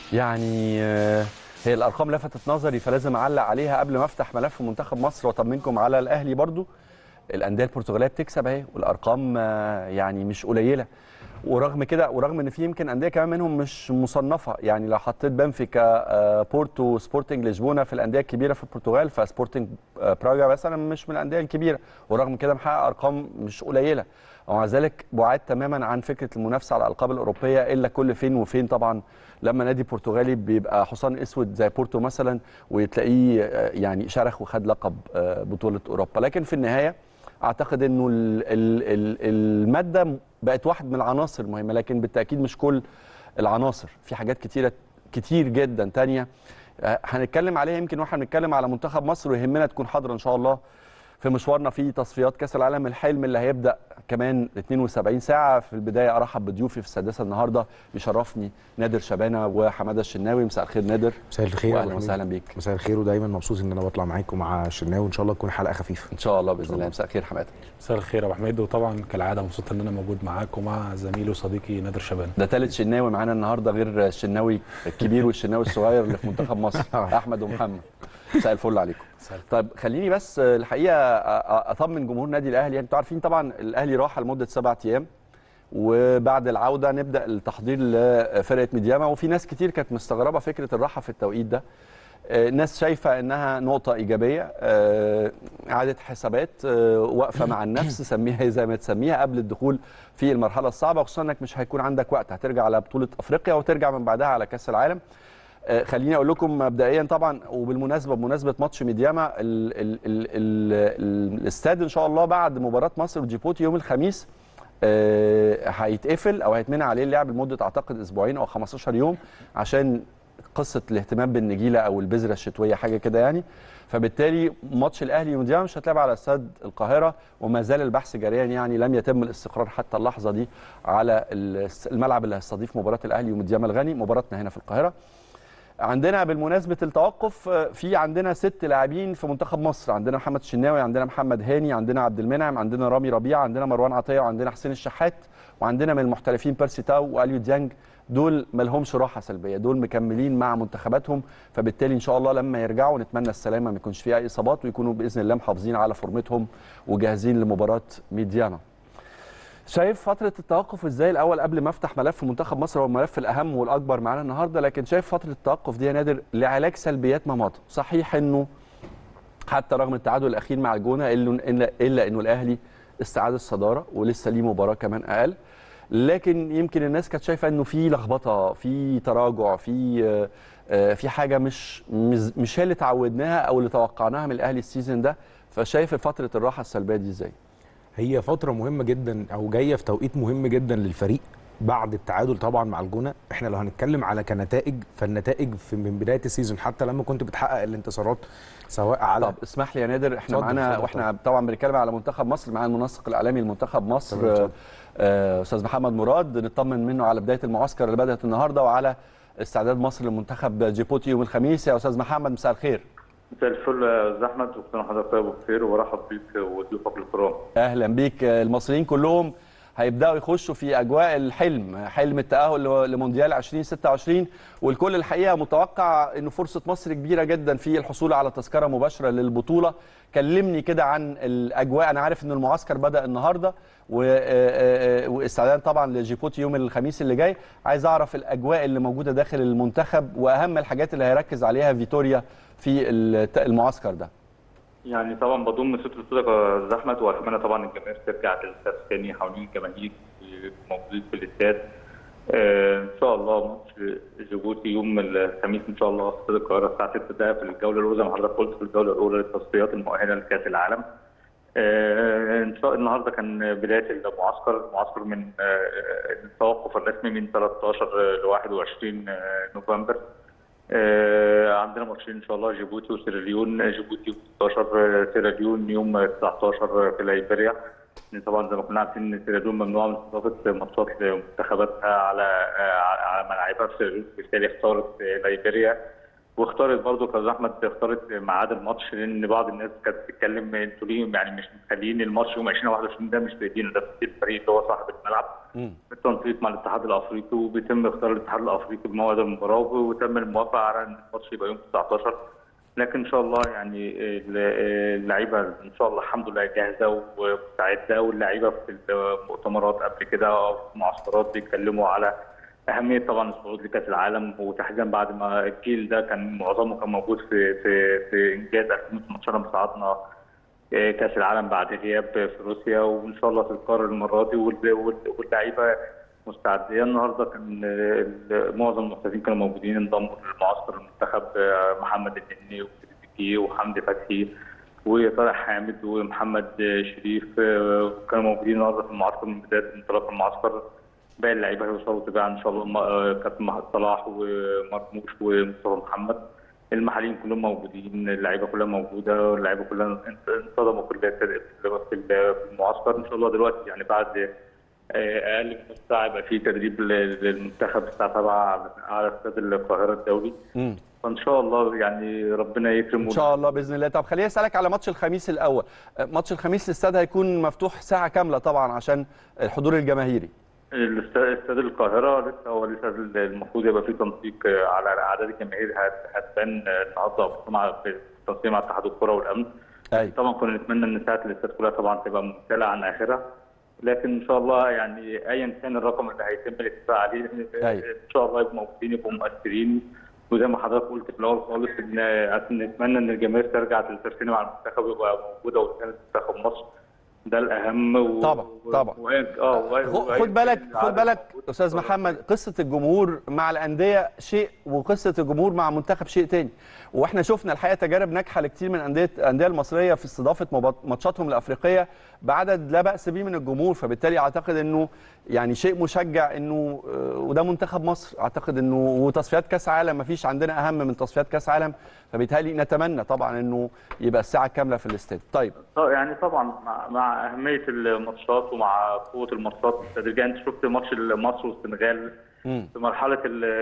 يعني آه، هي الارقام لفتت نظري فلازم اعلق عليها قبل ما افتح ملف منتخب مصر واطمنكم على الاهلي برضو الانديه البرتغاليه بتكسب اهي والارقام آه، يعني مش قليله ورغم كده ورغم ان في يمكن انديه كمان منهم مش مصنفه يعني لو حطيت بنفيكا آه، بورتو سبورتنج لشبونه في الانديه الكبيره في البرتغال فسبورتنج آه، براجا مثلا مش من الانديه الكبيره ورغم كده محقق ارقام مش قليله ومع ذلك بعاد تماما عن فكره المنافسه على الالقاب الاوروبيه الا كل فين وفين طبعا لما نادي برتغالي بيبقى حصان اسود زي بورتو مثلا وتلاقيه آه، يعني شرخ وخد لقب آه، بطوله اوروبا لكن في النهايه اعتقد انه ال- ال- ال- الماده بقت واحد من العناصر المهمه لكن بالتاكيد مش كل العناصر في حاجات كتيره كتير جدا تانية آه، هنتكلم عليها يمكن واحنا بنتكلم على منتخب مصر ويهمنا تكون حاضره ان شاء الله في مشوارنا في تصفيات كاس العالم الحلم اللي هيبدا كمان 72 ساعه في البدايه ارحب بضيوفي في السادسه النهارده بيشرفني نادر شبانه وحماده الشناوي مساء الخير نادر مساء الخير يا واهلا أبو وسهلا حميد. بيك مساء الخير ودايما مبسوط ان انا بطلع معاكم مع الشناوي وان شاء الله تكون حلقه خفيفه ان شاء الله باذن الله مساء الخير حماده مساء الخير يا ابو حميد وطبعا كالعاده مبسوط ان انا موجود معاك ومع زميلي وصديقي نادر شبان ده ثالث شناوي معانا النهارده غير الشناوي الكبير والشناوي الصغير اللي في منتخب مصر احمد ومحمد مساء الفل عليكم مساء الفل. طيب خليني بس الحقيقه أ- أ- اطمن جمهور النادي الاهلي يعني انتوا عارفين طبعا الاهلي راح لمده سبعة ايام وبعد العوده نبدا التحضير لفرقه ميدياما وفي ناس كتير كانت مستغربه فكره الراحه في التوقيت ده آه، ناس شايفه انها نقطه ايجابيه آه، اعاده حسابات آه، واقفه مع النفس سميها زي ما تسميها قبل الدخول في المرحله الصعبه خصوصا انك مش هيكون عندك وقت هترجع على بطوله افريقيا وترجع من بعدها على كاس العالم آه، خليني اقول لكم مبدئيا طبعا وبالمناسبه بمناسبه ماتش ميدياما ال- ال- ال- ال- الاستاد ان شاء الله بعد مباراه مصر وجيبوتي يوم الخميس آه، هيتقفل او هيتمنع عليه اللعب لمده اعتقد اسبوعين او 15 يوم عشان قصه الاهتمام بالنجيله او البذره الشتويه حاجه كده يعني فبالتالي ماتش الاهلي وميدياما مش هتلعب على استاد القاهره وما زال البحث جاريا يعني لم يتم الاستقرار حتى اللحظه دي على الس- الملعب اللي هيستضيف مباراه الاهلي وميدياما الغني مباراتنا هنا في القاهره عندنا بالمناسبة التوقف آه، في عندنا ست لاعبين في منتخب مصر عندنا محمد الشناوي عندنا محمد هاني عندنا عبد المنعم عندنا رامي ربيعة عندنا مروان عطية وعندنا حسين الشحات وعندنا من المحترفين بيرسي تاو واليو ديانج دول ما لهمش راحة سلبية دول مكملين مع منتخباتهم فبالتالي ان شاء الله لما يرجعوا نتمنى السلامة ما يكونش فيها اي اصابات ويكونوا باذن الله محافظين على فورمتهم وجاهزين لمباراة ميديانا شايف فترة التوقف ازاي الأول قبل ما افتح ملف منتخب مصر هو الملف الأهم والأكبر معانا النهاردة لكن شايف فترة التوقف دي يا نادر لعلاج سلبيات ما مضى صحيح إنه حتى رغم التعادل الأخير مع الجونة إلا إلا, إلا إنه الأهلي استعاد الصدارة ولسه ليه مباراة كمان أقل لكن يمكن الناس كانت شايفة إنه في لخبطة في تراجع في آه، آه، في حاجة مش مش مش هي اللي تعودناها أو اللي توقعناها من الأهلي السيزون ده فشايف فترة الراحة السلبية دي ازاي؟ هي فتره مهمه جدا او جايه في توقيت مهم جدا للفريق بعد التعادل طبعا مع الجونه احنا لو هنتكلم على كنتائج فالنتائج في من بدايه السيزون حتى لما كنت بتحقق الانتصارات سواء على طب اسمح لي يا نادر احنا اتفضل، معانا اتفضل واحنا طبعا بنتكلم على منتخب مصر معانا المنسق الاعلامي لمنتخب مصر تمام، اتفضل. آه، استاذ محمد مراد نطمن منه على بدايه المعسكر اللي بدات النهارده وعلى استعداد مصر لمنتخب جيبوتي يوم الخميس يا استاذ محمد مساء الخير مساء الفل يا استاذ احمد وكل سنه وحضرتك طيب وبخير وبرحب بيك وضيوفك الكرام. اهلا بيك آه، المصريين كلهم هيبداوا يخشوا في اجواء الحلم حلم التاهل لمونديال 2026 والكل الحقيقه متوقع انه فرصه مصر كبيره جدا في الحصول على تذكره مباشره للبطوله كلمني كده عن الاجواء انا عارف ان المعسكر بدا النهارده و- آه، آه، واستعداد طبعا لجيبوتي يوم الخميس اللي جاي عايز اعرف الاجواء اللي موجوده داخل المنتخب واهم الحاجات اللي هيركز عليها فيتوريا في الت- المعسكر ده يعني طبعا بضم صوت لصوتك يا استاذ احمد واتمنى طبعا الجماهير ترجع تلتف تاني حوالين الجماهير موجودين في الاستاد. آه، ان شاء الله ماتش جيبوتي يوم الخميس ان شاء الله في استاد القاهره الساعه 6 ده في الجوله الاولى زي ما حضرتك قلت في الجوله الاولى للتصفيات المؤهله لكاس العالم. آه، ان شاء النهارده كان بدايه المعسكر المعسكر من آه، التوقف الرسمي من 13 ل 21 نوفمبر آه، عندنا ماتشين ان شاء الله جيبوتي وسيراليون جيبوتي 16 سيراليون يوم 19 في ليبيريا لأن طبعا زي ما كنا عارفين ان سيراليون ممنوعه من استضافه ماتشات لمنتخباتها على آه، على ملاعبها في سيراليون بالتالي اختارت ليبيريا واختارت برضه كابتن احمد اختارت ميعاد الماتش لان بعض الناس كانت بتتكلم انتوا ليه يعني مش مخليين الماتش يوم 20 21 ده مش بايدينا ده في الفريق اللي هو صاحب الملعب مم. بالتنسيق مع الاتحاد الافريقي وبيتم اختيار الاتحاد الافريقي بموعد المباراه وتم الموافقه على ان الماتش يبقى يوم 19 لكن ان شاء الله يعني ال- اللعيبه ان شاء الله الحمد لله جاهزه ومستعده واللعيبه في المؤتمرات قبل كده او في معسكرات بيتكلموا على اهميه طبعا الصعود لكاس العالم وتحديدا بعد ما الجيل ده كان معظمه كان موجود في في في انجاز 2018 لما صعدنا آه، كاس العالم بعد غياب في روسيا وان شاء الله تتكرر المره دي وال- وال- واللعيبه مستعديه النهارده كان آه، ال- معظم المحترفين كانوا موجودين انضموا للمعسكر المنتخب آه، محمد النني وتريزيجيه وحمدي فتحي وطارق حامد ومحمد آه، شريف آه، كانوا موجودين النهارده في المعسكر من بدايه انطلاق المعسكر باقي اللعيبه هيوصلوا تباعا ان شاء الله م- آه، كابتن مح- صلاح ومرموش ومصطفى محمد المحليين كلهم موجودين اللعيبه كلها موجوده اللعيبه كلها انت- انتظموا في ال- في ال- في المعسكر ان شاء الله دلوقتي يعني بعد آه، اقل من نص ساعه يبقى في تدريب لل- للمنتخب الساعه 7 على- على استاد القاهره الدولي مم. فان شاء الله يعني ربنا يكرم ان شاء الله باذن الله طب خليني اسالك على ماتش الخميس الاول آه، ماتش الخميس الاستاد هيكون مفتوح ساعه كامله طبعا عشان الحضور الجماهيري الاست- استاد القاهره لسه هو لسه المفروض يبقى في تنسيق آه، على اعداد الجماهير هت- هتبان آه، النهارده أو مع في التنسيق مع اتحاد الكره والامن ايوه طبعا كنا نتمنى ان ساعه الاستاد كلها طبعا تبقى ممتلئه عن اخرها لكن ان شاء الله يعني ايا كان الرقم اللي هيتم الاتفاق عليه أيوة. ان شاء الله يبقوا موجودين يبقوا مؤثرين وزي ما حضرتك قلت في الاول خالص ان عشان نتمنى ان الجماهير ترجع تلتزم مع المنتخب ويبقى موجوده وتساند منتخب مصر ده الاهم و... طبعا، طبعا. و... اه و... خ- خد بالك خد بالك استاذ محمد قصه الجمهور مع الانديه شيء وقصه الجمهور مع منتخب شيء تاني واحنا شفنا الحقيقه تجارب ناجحه لكتير من انديه الانديه المصريه في استضافه مبا- ماتشاتهم الافريقيه بعدد لا باس به من الجمهور فبالتالي اعتقد انه يعني شيء مشجع انه آه، وده منتخب مصر اعتقد انه وتصفيات كاس عالم ما فيش عندنا اهم من تصفيات كاس عالم فبالتالي نتمنى طبعا انه يبقى الساعه كامله في الاستاد طيب طيب يعني طبعا مع, مع اهميه الماتشات ومع قوه الماتشات التدريجيه انت شفت ماتش مصر والسنغال مم. في مرحله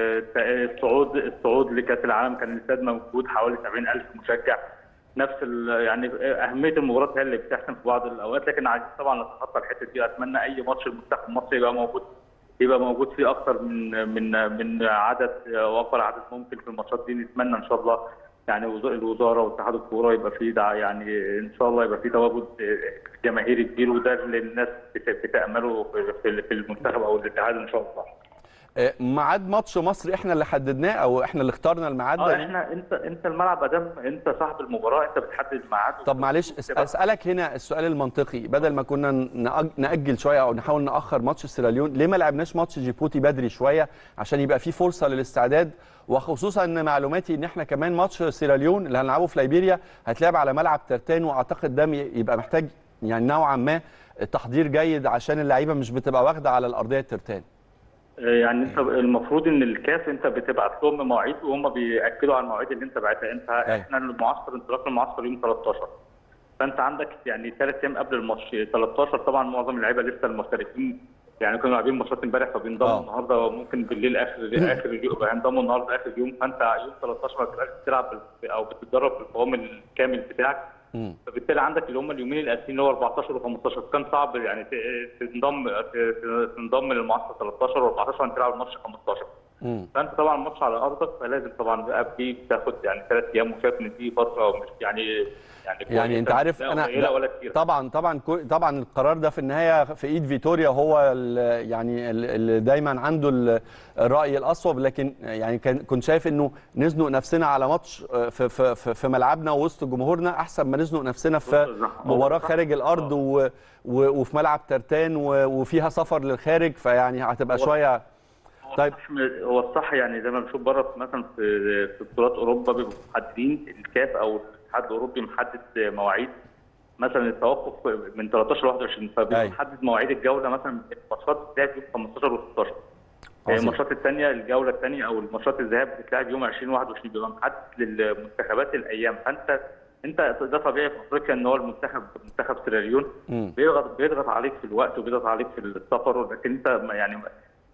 ال- الصعود الصعود لكاس العالم كان الاستاد موجود حوالي 70000 مشجع نفس ال- يعني اهميه المباراه هي اللي بتحسم في بعض الاوقات لكن عايزين طبعا نتخطى الحته دي اتمنى اي ماتش المنتخب المصري يبقى موجود يبقى موجود فيه اكثر من من من عدد واكبر عدد ممكن في الماتشات دي نتمنى ان شااء الله يعني وز- الوزاره واتحاد الكوره يبقى فيه دع- يعني ان شاء الله يبقى فيه تواجد جماهيري كبير وده اللي الناس بت- بتامله في- في في المنتخب او الاتحاد ان شاء الله. آه، ميعاد ماتش مصر احنا اللي حددناه او احنا اللي اخترنا الميعاد اه ده احنا انت انت الملعب ادام انت صاحب المباراه انت بتحدد الميعاد طب معلش أس- اسالك هنا السؤال المنطقي بدل ما كنا نأج- ناجل شويه او نحاول ناخر ماتش سيراليون ليه ما لعبناش ماتش جيبوتي بدري شويه عشان يبقى في فرصه للاستعداد وخصوصا ان معلوماتي ان احنا كمان ماتش سيراليون اللي هنلعبه في ليبيريا هيتلعب على ملعب ترتان واعتقد ده ي- يبقى محتاج يعني نوعا ما تحضير جيد عشان اللعيبه مش بتبقى واخده على الارضيه الترتان يعني انت المفروض ان الكاف انت بتبعت لهم مواعيد وهم بياكدوا على المواعيد اللي انت بعتها انت أيوة. احنا المعسكر انطلاق المعسكر يوم 13 فانت عندك يعني ثلاث ايام قبل الماتش 13 طبعا معظم اللعيبه لسه المحترفين يعني كانوا لاعبين ماتشات امبارح فبينضموا آه. النهارده ممكن بالليل اخر اخر اليوم هينضموا النهارده اخر اليوم فانت يوم 13 ما بتبقاش بتلعب بال- او بتتدرب بالقوام الكامل بتاعك مم. فبالتالي عندك اللي هم اليومين الاساسيين اللي هو 14 و15 كان صعب يعني ت- تنضم ت- تنضم للمعسكر 13 و14 وانت تلعب الماتش 15 مم. فانت طبعا الماتش على ارضك فلازم طبعا بقى فيه بتاخد يعني ثلاث ايام وشايف ان دي فتره مش يعني يعني يعني انت كويسة، عارف لا انا قليله لا، ولا كتير طبعا طبعا كو- طبعا القرار ده في النهايه في ايد فيتوريا هو ال- يعني ال- اللي دايما عنده ال- الراي الاصوب لكن يعني كان كنت شايف انه نزنق نفسنا على ماتش آه، في في في, في ملعبنا وسط جمهورنا احسن ما نزنق نفسنا في مباراه خارج الارض و و وفي ملعب ترتان و- وفيها سفر للخارج فيعني هتبقى هو- شويه طيب. طيب هو الصح يعني زي ما بنشوف بره مثلا في في بطولات اوروبا بيبقوا محددين الكاف او الاتحاد الاوروبي محدد مواعيد مثلا التوقف من 13 ل 21 فبيبقى أيوة. محدد مواعيد الجوله مثلا الماتشات بتتلعب يوم 15 و 16 عظيم. الماتشات الثانيه الجوله الثانيه او الماتشات الذهاب بتتلعب يوم 20 21 بيبقى محدد للمنتخبات الايام فانت انت ده طبيعي في افريقيا ان هو المنتخب منتخب سيراليون مم. بيضغط بيضغط عليك في الوقت وبيضغط عليك في السفر لكن انت ما- يعني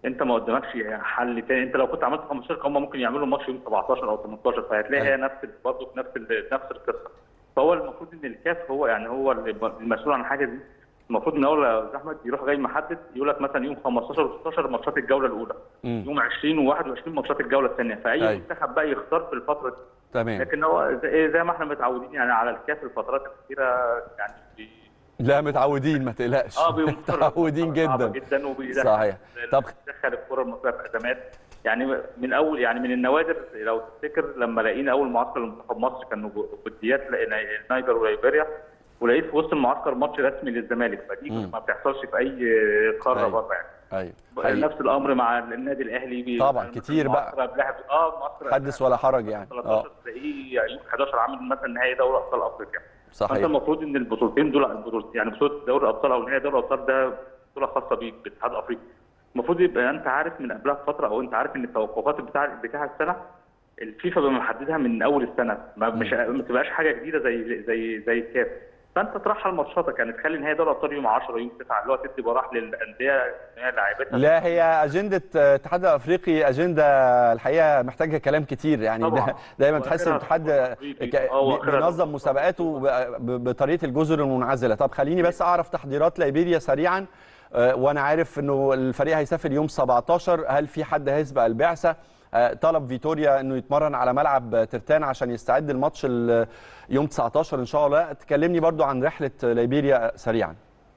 انت ما قدامكش حل تاني انت لو كنت عملت 15 هم ممكن يعملوا ماتش يوم 17 او 18 فهتلاقي هي نفس برضه في نفس ال- نفس القصه فهو المفروض ان الكاف هو يعني هو اللي المسؤول عن الحاجه دي المفروض من اول يا احمد يروح جاي محدد يقول لك مثلا يوم 15 و16 ماتشات الجوله الاولى مم. يوم 20 و21 ماتشات الجوله الثانيه فاي أيوة. منتخب بقى يختار في الفتره دي تمام لكن هو زي, زي ما احنا متعودين يعني على الكاف الفترات الاخيره يعني بي- لا متعودين ما تقلقش اه بيبقوا متعودين صعبة جدا جدا وبيدخل صحيح. طب- طب دخل الكره المصريه في ازمات يعني من اول يعني من النوادر لو تفتكر لما لقينا اول معسكر لمنتخب مصر كانوا وديات لقينا النيجر وليبيريا ولقيت في وسط المعسكر ماتش رسمي للزمالك فدي مم. ما بتحصلش في اي قاره أيوة. بره يعني ايوه حقيقي. نفس الامر مع النادي الاهلي بي- طبعاً، مثلاً كتير بقى. معسكر قبلها ب- اه معسكر حدث ولا حرج يعني 13 اه تلاقيه يوم 11 عامل مثلا نهائي دوري ابطال افريقيا فانت صحيح المفروض ان البطولتين دول البطولة يعني بطوله دوري الابطال او نهائي دوري الابطال ده بطوله خاصه بيك باتحاد افريقيا المفروض يبقى انت عارف من قبلها بفتره او انت عارف ان التوقفات بتاع بتاع السنه الفيفا بقى محددها من اول السنه ما مش ما تبقاش حاجه جديده زي زي زي الكاف فانت ترحل ماتشاتك يعني تخلي نهائي دوري الابطال يوم 10 يوم 9 اللي هو تدي براح للانديه ان هي لاعيبتها لا هي اجنده الاتحاد الافريقي اجنده الحقيقه محتاجه كلام كتير يعني طبعاً. ده دايما تحس ان وآخرها الاتحاد الأفريقي. ك- آه، وآخرها بينظم مسابقاته ب- ب- بطريقه الجزر المنعزله طب خليني بس اعرف تحضيرات ليبيريا سريعا آه، وانا عارف انه الفريق هيسافر يوم 17 هل في حد هيسبق البعثه آه، طلب فيتوريا انه يتمرن على ملعب ترتان عشان يستعد الماتش ال- يوم 19 ان شاء الله تكلمني برضو عن رحله ليبيريا سريعا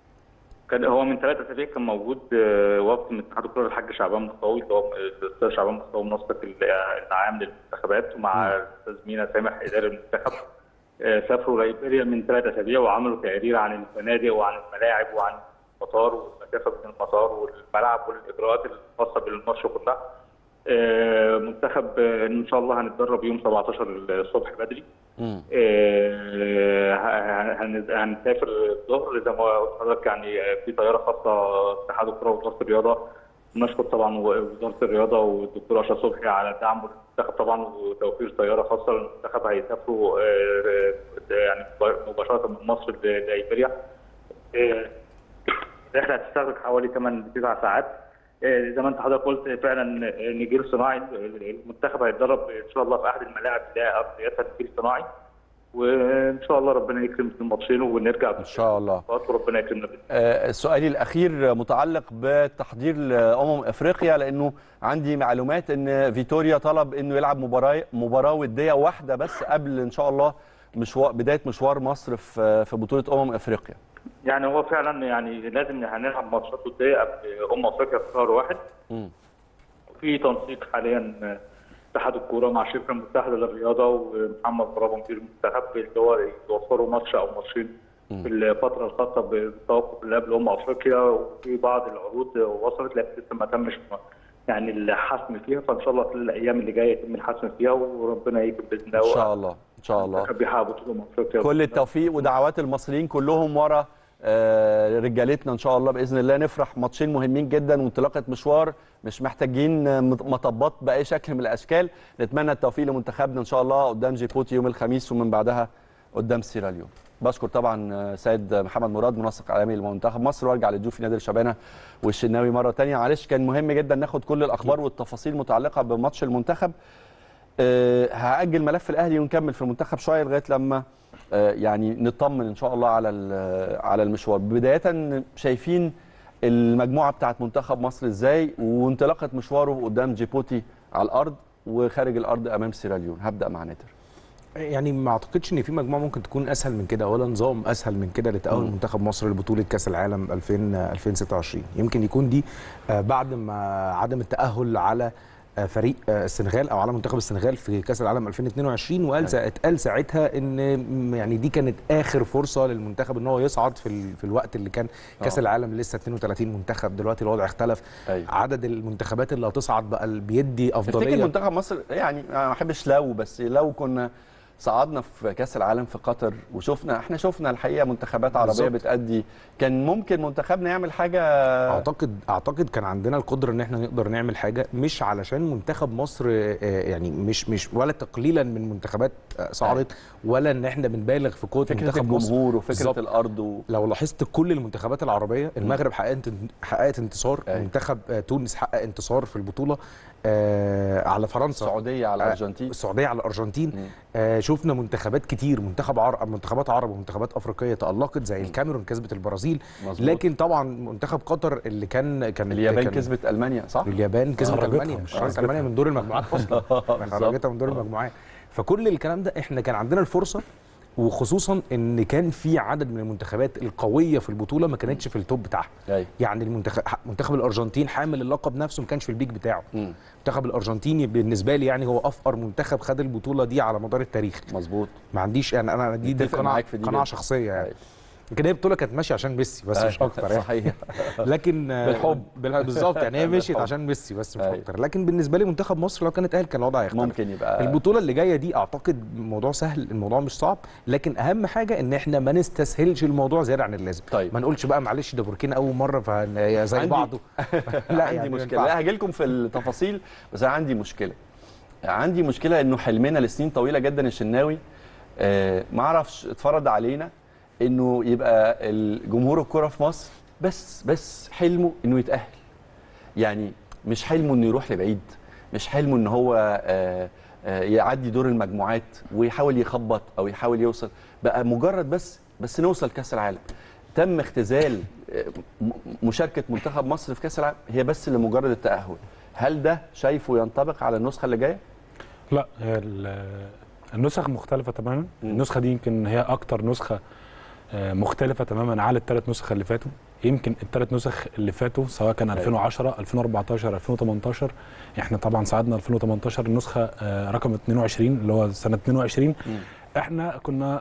كان هو من ثلاث اسابيع كان موجود آه، وفد من اتحاد الكره الحاج شعبان مصطفى اللي هو الاستاذ شعبان مصطفى منسق ال- العام للمنتخبات ومع الاستاذ مينا سامح اداري المنتخب آه، سافروا ليبيريا من ثلاث اسابيع وعملوا تقرير عن الفنادق وعن الملاعب وعن المطار والمسافه بين المطار والملعب والاجراءات الخاصه بالماتش كلها آه، منتخب آه، ان شاء الله هنتدرب يوم 17 الصبح بدري مم. آه، ه- هن- هنسافر الظهر زي ما قلت لحضرتك يعني في طياره خاصه اتحاد الكره ووزاره الرياضه نشكر طبعا وزاره الرياضه والدكتور اشرف صبحي على دعم المنتخب طبعا وتوفير طياره خاصه للمنتخب هيسافروا آه، آه، يعني مباشره من مصر لليبيريا آه، الرحله هتستغرق حوالي 8 9 ساعات آه، زي ما انت حضرتك قلت فعلا آه، نجيل صناعي المنتخب هيتدرب ان شاء الله في احد الملاعب اللي هي ارضيتها نجيل صناعي وان شاء الله ربنا يكرم في الماتشين ونرجع ان شاء الله وربنا يكرمنا باذن آه، سؤالي الاخير متعلق بتحضير لامم افريقيا لانه عندي معلومات ان فيتوريا طلب انه يلعب مباراه مباراه وديه واحده بس قبل ان شاء الله مشوار بدايه مشوار مصر في في بطوله امم افريقيا يعني هو فعلا يعني لازم هنلعب ماتشات وديه قبل امم افريقيا في شهر واحد مم. في تنسيق حاليا آه، اتحاد الكوره مع الشركه المتحده للرياضه ومحمد برافو مدير المنتخب اللي هو يوفروا ماتش او ماتشين في الفتره الخاصه بالتوقف اللي قبل امم افريقيا وفي بعض العروض وصلت لكن لسه ما تمش يعني الحسم فيها فان شاء الله في الايام اللي جايه يتم الحسم فيها وربنا يكرم باذن الله ان شاء الله ان شاء الله المنتخب يحقق بطوله امم افريقيا كل التوفيق ودعوات المصريين كلهم ورا آه، رجالتنا ان شاء الله باذن الله نفرح ماتشين مهمين جدا وانطلاقه مشوار مش محتاجين آه، مطبات باي شكل من الاشكال نتمنى التوفيق لمنتخبنا ان شاء الله قدام جيبوتي يوم الخميس ومن بعدها قدام سيراليون بشكر طبعا آه، سيد محمد مراد منسق اعلامي لمنتخب مصر وارجع لضيوفي نادر شبانه والشناوي مره ثانيه معلش كان مهم جدا ناخد كل الاخبار والتفاصيل المتعلقه بماتش المنتخب آه، هاجل ملف الاهلي ونكمل في المنتخب شويه لغايه لما آه، يعني نطمن ان شاء الله على ال- على المشوار بدايه شايفين المجموعه بتاعت منتخب مصر ازاي وانطلاقه مشواره قدام جيبوتي على الارض وخارج الارض امام سيراليون هبدا مع نادر يعني ما اعتقدش ان في مجموعه ممكن تكون اسهل من كده ولا نظام اسهل من كده لتاهل مم. منتخب مصر لبطوله كاس العالم 2000 2026 يمكن يكون دي آه، بعد ما عدم التاهل على آه، فريق آه، السنغال او على منتخب السنغال في كاس العالم 2022 وقال سا- اتقال ساعتها ان م- يعني دي كانت اخر فرصه للمنتخب ان هو يصعد في ال- في الوقت اللي كان كاس آه. العالم لسه 32 منتخب دلوقتي الوضع اختلف أيوة. عدد المنتخبات اللي هتصعد بقى ال- بيدي تفتكر افضليه منتخب مصر يعني أنا ما بحبش لو بس لو كنا صعدنا في كاس العالم في قطر وشفنا احنا شفنا الحقيقه منتخبات عربيه بالظبط. بتأدي كان ممكن منتخبنا يعمل حاجه اعتقد اعتقد كان عندنا القدره ان احنا نقدر نعمل حاجه مش علشان منتخب مصر آه، يعني مش مش ولا تقليلا من منتخبات آه، صعدت ولا ان احنا بنبالغ في قوه فكره منتخب مصر الجمهور وفكره بالظبط. الارض و... لو لاحظت كل المنتخبات العربيه المغرب حققت حققت انتصار أيوة. منتخب آه، تونس حقق انتصار في البطوله آه على فرنسا السعوديه على آه، الارجنتين السعوديه على الارجنتين مم. آه شفنا منتخبات كتير منتخب عرب منتخبات عرب ومنتخبات افريقيه تالقت زي الكاميرون كسبت البرازيل مظبوط. لكن طبعا منتخب قطر اللي كان كان اليابان كان كسبت المانيا صح؟ اليابان كسبت خرجتها، المانيا مش خرجت خرجتها. المانيا من دور المجموعات اصلا خرجتها من دور المجموعات فكل الكلام ده احنا كان عندنا الفرصه وخصوصا ان كان في عدد من المنتخبات القويه في البطوله ما كانتش في التوب بتاعها ايوه يعني المنتخب منتخب الارجنتين حامل اللقب نفسه ما كانش في البيك بتاعه مم. المنتخب الارجنتيني بالنسبه لي يعني هو افقر منتخب خد البطوله دي على مدار التاريخ مظبوط ما عنديش يعني انا دي, دي متفق قناعه معاك في دي قناعه جدا. شخصيه يعني أيوة. يمكن هي البطوله كانت ماشيه عشان ميسي بس مش أيوة. اكتر يعني صحيح لكن آه، بالحب. بال- بالظبط يعني هي مشيت بالحب. عشان ميسي بس مش أيوة. اكتر لكن بالنسبه لي منتخب مصر لو كانت اهل كان الوضع هيختلف ممكن يبقى البطوله اللي جايه دي اعتقد الموضوع سهل الموضوع مش صعب لكن اهم حاجه ان احنا ما نستسهلش الموضوع زياده عن اللازم طيب. ما نقولش بقى معلش ده بوركينا اول مره فزي عندي- بعضه لا يعني عندي ما مشكله ينفعش. لا هاجي لكم في التفاصيل بس انا عندي مشكله عندي مشكله انه حلمنا لسنين طويله جدا الشناوي آه ما اعرفش اتفرض علينا انه يبقى الجمهور الكره في مصر بس بس حلمه انه يتاهل يعني مش حلمه انه يروح لبعيد مش حلمه ان هو آه آه يعدي دور المجموعات ويحاول يخبط او يحاول يوصل بقى مجرد بس بس نوصل كاس العالم تم اختزال آه، م- مشاركه منتخب مصر في كاس العالم هي بس لمجرد التاهل هل ده شايفه ينطبق على النسخه اللي جايه لا هي ال- النسخ مختلفة تماما مم. النسخة دي يمكن هي أكتر نسخة آه، مختلفة تماما على الثلاث نسخ اللي فاتوا يمكن الثلاث نسخ اللي فاتوا سواء كان 2010 2014 2018 احنا طبعا صعدنا 2018 النسخة آه، رقم 22 اللي هو سنة 22 احنا كنا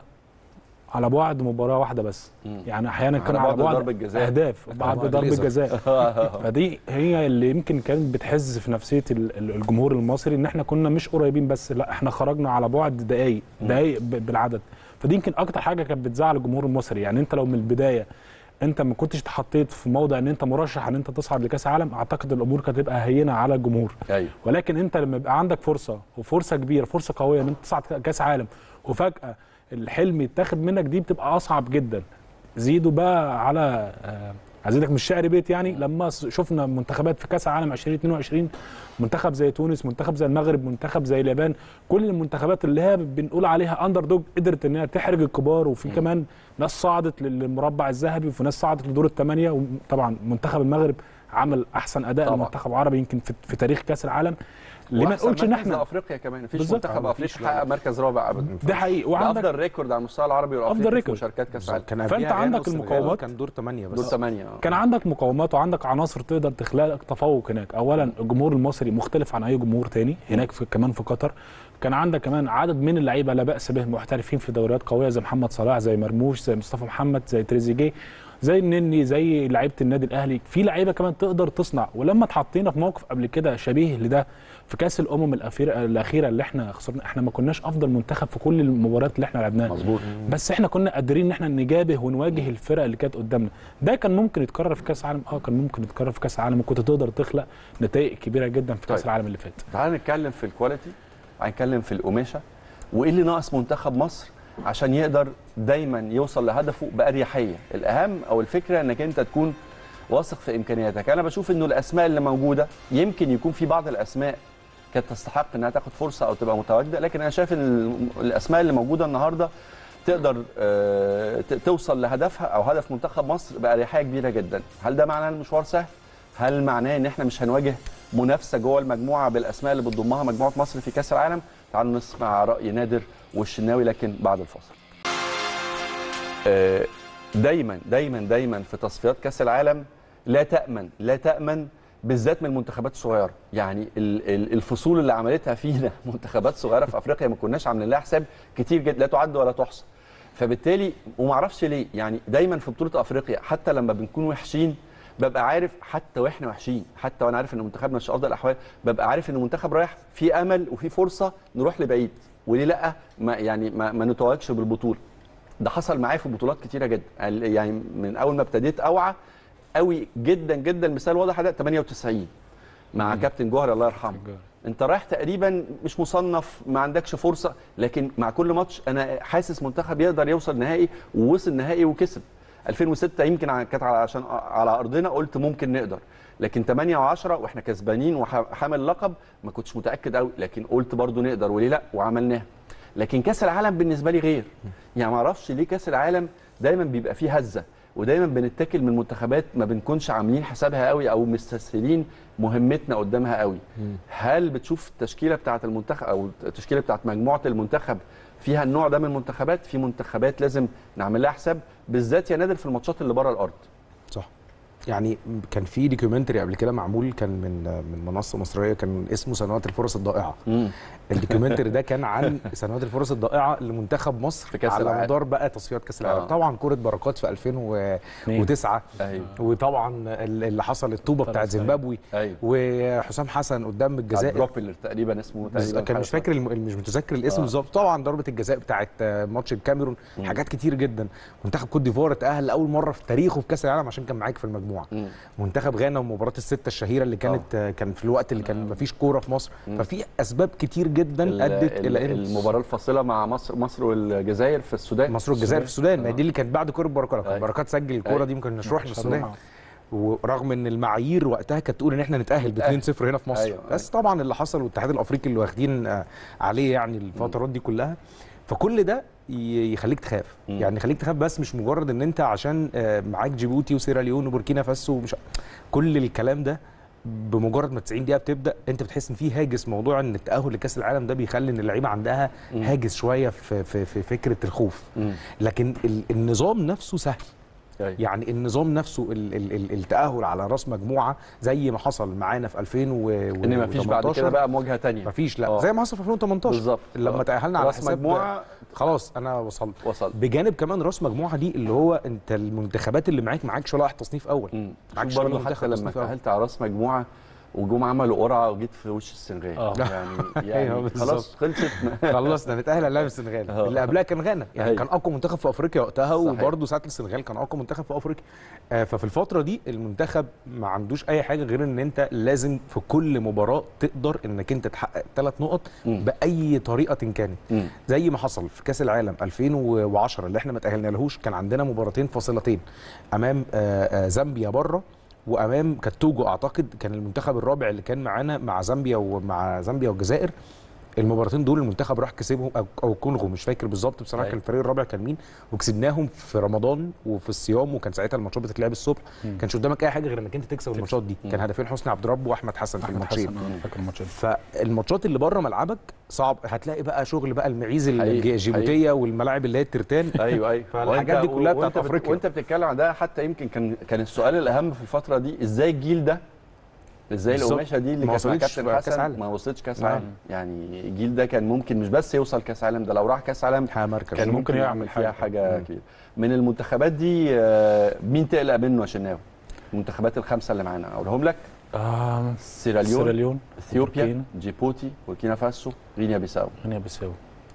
على بعد مباراة واحدة بس مم. يعني احيانا على كان على بعد بعد ضربة جزاء. اهداف بعد بعد ضربة ليزر. جزاء فدي هي اللي يمكن كانت بتحز في نفسيه ال- ال- الجمهور المصري ان احنا كنا مش قريبين بس لا احنا خرجنا على بعد دقايق دقايق ب- بالعدد فدي يمكن اكتر حاجه كانت بتزعل الجمهور المصري يعني انت لو من البدايه انت ما كنتش اتحطيت في موضع ان انت مرشح ان انت تصعد لكاس العالم اعتقد الامور كانت هتبقى هينه على الجمهور ايوه ولكن انت لما يبقى عندك فرصه وفرصه كبيره فرصه قويه ان انت تصعد كاس عالم وفجاه الحلم يتاخد منك دي بتبقى اصعب جدا زيدوا بقى على آه، عايزينك مش شعر بيت يعني لما س- شفنا منتخبات في كاس العالم 2022 منتخب زي تونس منتخب زي المغرب منتخب زي اليابان كل المنتخبات اللي هي بنقول عليها اندر دوج قدرت ان هي تحرج الكبار وفي كمان ناس صعدت للمربع الذهبي وفي ناس صعدت لدور الثمانيه وطبعا منتخب المغرب عمل احسن اداء طبعاً. لمنتخب عربي يمكن في, في تاريخ كاس العالم ليه ما وأحسن نقولش ان مركز احنا لافريقيا كمان مفيش بالظبط. منتخب آه، افريقي مفيش، لا. حقق مركز رابع ابدا ده حقيقي ده وعندك افضل ريكورد على المستوى العربي أفضل والافريقي في ريكورد. مشاركات كاس العالم كان فأنت قبليها عندك غانا والسنغال المقاومات. كان دور 8 دور بس 8 كان عندك مقاومات وعندك عناصر تقدر تخلق لك تفوق هناك اولا الجمهور المصري مختلف عن اي جمهور تاني هناك في كمان في قطر كان عندك كمان عدد من اللعيبه لا باس به محترفين في دوريات قويه زي محمد صلاح زي مرموش زي مصطفى محمد زي تريزيجيه زي النني زي لعيبه النادي الاهلي في لعيبه كمان تقدر تصنع ولما اتحطينا في موقف قبل كده شبيه لده في كاس الامم الاخيره الاخيره اللي احنا خسرنا احنا ما كناش افضل منتخب في كل المباريات اللي احنا لعبناها مظبوط بس احنا كنا قادرين ان احنا نجابه ونواجه الفرق اللي كانت قدامنا ده كان ممكن يتكرر في كاس العالم اه كان ممكن يتكرر في كاس العالم وكنت تقدر تخلق نتائج كبيره جدا في كاس طيب. العالم اللي فات تعال نتكلم في الكواليتي هنتكلم في القماشه وايه اللي ناقص منتخب مصر عشان يقدر دايما يوصل لهدفه باريحيه الاهم او الفكره انك انت تكون واثق في امكانياتك انا بشوف انه الاسماء اللي موجوده يمكن يكون في بعض الاسماء كانت تستحق انها تاخد فرصه او تبقى متواجده لكن انا شايف ان الاسماء اللي موجوده النهارده تقدر آه، ت- توصل لهدفها او هدف منتخب مصر باريحيه كبيره جدا هل ده معناه المشوار سهل هل معناه ان احنا مش هنواجه منافسه جوه المجموعه بالاسماء اللي بتضمها مجموعه مصر في كاس العالم تعالوا نسمع راي نادر والشناوي لكن بعد الفاصل آه، دايما دايما دايما في تصفيات كاس العالم لا تامن لا تامن بالذات من المنتخبات الصغيره يعني ال- ال- الفصول اللي عملتها فينا منتخبات صغيره في افريقيا ما كناش عاملين لها حساب كتير جدا لا تعد ولا تحصى فبالتالي ومعرفش ليه يعني دايما في بطوله افريقيا حتى لما بنكون وحشين ببقى عارف حتى واحنا وحشين حتى وانا عارف ان منتخبنا مش افضل الاحوال ببقى عارف ان المنتخب رايح في امل وفي فرصه نروح لبعيد وليه لا ما يعني ما, ما نتوجش بالبطوله ده حصل معايا في بطولات كتيره جدا ال- يعني من اول ما ابتديت اوعى قوي جدا جدا مثال واضح ده 98 مع كابتن جوهر الله يرحمه انت رايح تقريبا مش مصنف ما عندكش فرصه لكن مع كل ماتش انا حاسس منتخب يقدر يوصل نهائي ووصل نهائي وكسب 2006 يمكن ع- كانت على- عشان على ارضنا قلت ممكن نقدر لكن 8 و10 واحنا كسبانين وحامل لقب ما كنتش متاكد قوي لكن قلت برضو نقدر وليه لا وعملناها لكن كاس العالم بالنسبه لي غير يعني ما اعرفش ليه كاس العالم دايما بيبقى فيه هزه ودايما بنتكل من منتخبات ما بنكونش عاملين حسابها قوي او مستسهلين مهمتنا قدامها قوي هل بتشوف التشكيله بتاعه المنتخب او التشكيله بتاعه مجموعه المنتخب فيها النوع ده من المنتخبات في منتخبات لازم نعمل لها حساب بالذات يا نادر في الماتشات اللي بره الارض صح يعني كان في دوكيومنتري قبل كده معمول كان من من منصه مصريه كان اسمه سنوات الفرص الضائعه الدوكيومنتري ده كان عن سنوات الفرص الضائعه لمنتخب مصر في كأس على العالم. مدار بقى تصفيات كاس العالم آه. طبعا كره بركات في 2009 ايوه وطبعا اللي حصل الطوبه بتاعت طرف زيمبابوي ايوه وحسام حسن قدام الجزائر دروبلر تقريبا اسمه بس تقريبا كان مش فاكر الم... مش متذكر الاسم آه. بالظبط طبعا ضربه الجزاء بتاعت آه، ماتش الكاميرون حاجات كتير جدا منتخب كوت ديفوار اتاهل لاول مره في تاريخه في كاس العالم عشان كان معاك في المجموعه مم. منتخب غانا ومباراه السته الشهيره اللي كانت آه. كان في الوقت اللي كان مفيش كوره في مصر ففي اسباب كتير جدا ال- ادت ال- الى ان المباراه الفاصله مع مصر مصر والجزائر في السودان مصر والجزائر في السودان ما هي دي اللي كانت بعد كوره بركات كان أيوة. بركات سجل الكوره أيوة. دي ما كناش رحنا مش السودان هنروح. ورغم ان المعايير وقتها كانت تقول ان احنا نتاهل ب 2-0 هنا في مصر أيوة، بس طبعا اللي حصل والاتحاد الافريقي اللي واخدين آه، عليه يعني الفترات دي كلها فكل ده ي- يخليك تخاف مم. يعني يخليك تخاف بس مش مجرد ان انت عشان آه، معاك جيبوتي وسيراليون وبوركينا فاسو ومش كل الكلام ده بمجرد ما 90 دقيقه بتبدا انت بتحس ان في هاجس موضوع ان التاهل لكاس العالم ده بيخلي ان اللعيبه عندها مم. هاجس شويه في في, في فكره الخوف مم. لكن ال- النظام نفسه سهل أيوة. يعني النظام نفسه ال ال ال التاهل على راس مجموعه زي ما حصل معانا في 2018 ان مفيش بعد كده بقى مواجهه تانية مفيش لا آه. زي ما حصل في 2018 بالظبط لما آه. تاهلنا على راس حساب مجموعه خلاص انا وصلت وصل بجانب كمان راس مجموعه دي اللي هو انت المنتخبات اللي معاك معاكش ولا واحد تصنيف اول مم. معاكش شوف برضه ولا حتى منتخب لما تصنيف أول. تاهلت على راس مجموعه وجم عملوا قرعه وجيت في وش السنغال آه. يعني أيوة يعني بالظبط. خلاص خلصت خلصنا نتاهل على لاعب السنغال آه. اللي قبلها كان غانا يعني أيوة. كان اقوى منتخب في افريقيا وقتها صحيح. وبرده ساعه السنغال كان اقوى منتخب في افريقيا آه، ففي الفتره دي المنتخب ما عندوش اي حاجه غير ان انت لازم في كل مباراه تقدر انك انت تحقق ثلاث نقط مم. باي طريقه كانت مم. زي ما حصل في كاس العالم 2010 اللي احنا ما تاهلنا لهوش كان عندنا مباراتين فاصلتين امام آه، آه، زامبيا بره وامام كانت توجو اعتقد كان المنتخب الرابع اللي كان معانا مع زامبيا ومع زامبيا والجزائر المباراتين دول المنتخب راح كسبهم او او الكونغو مش فاكر بالظبط بصراحه أيوة. كان الفريق الرابع كان مين وكسبناهم في رمضان وفي الصيام وكان ساعتها الماتشات بتتلعب الصبح كانش قدامك اي حاجه غير انك انت تكسب الماتشات دي كان هدفين حسني عبد رب واحمد حسن في احمد الماتشين حسن آه، فاكر الماتش ده فالماتشات اللي بره ملعبك صعب هتلاقي بقى شغل بقى المعيز حقيقي، الجيبوتيه والملاعب اللي هي الترتان ايوه ايوه فالحاجات وأنت- دي كلها بتاعت وأنت بت- أفريقيا. وانت بتتكلم عن ده حتى يمكن كان كان السؤال الاهم في الفتره دي ازاي الجيل ده ازاي بالظبط. القماشه دي اللي ما كانت مع وصلتش كابتن في كأس حسن عالم. ما وصلتش كاس نعم. عالم يعني الجيل ده كان ممكن مش بس يوصل كاس عالم ده لو راح كاس عالم حاجه مركز كان ممكن ممكن يعمل يعمل فيها حاجة. حاجه كبيره من المنتخبات دي آه، مين تقلق منه يا شناوي المنتخبات الخمسه اللي معانا اقولهم لك آه سيراليون سيراليون اثيوبيا بوركينا. جيبوتي بوركينا فاسو غينيا بيساو غينيا بيساو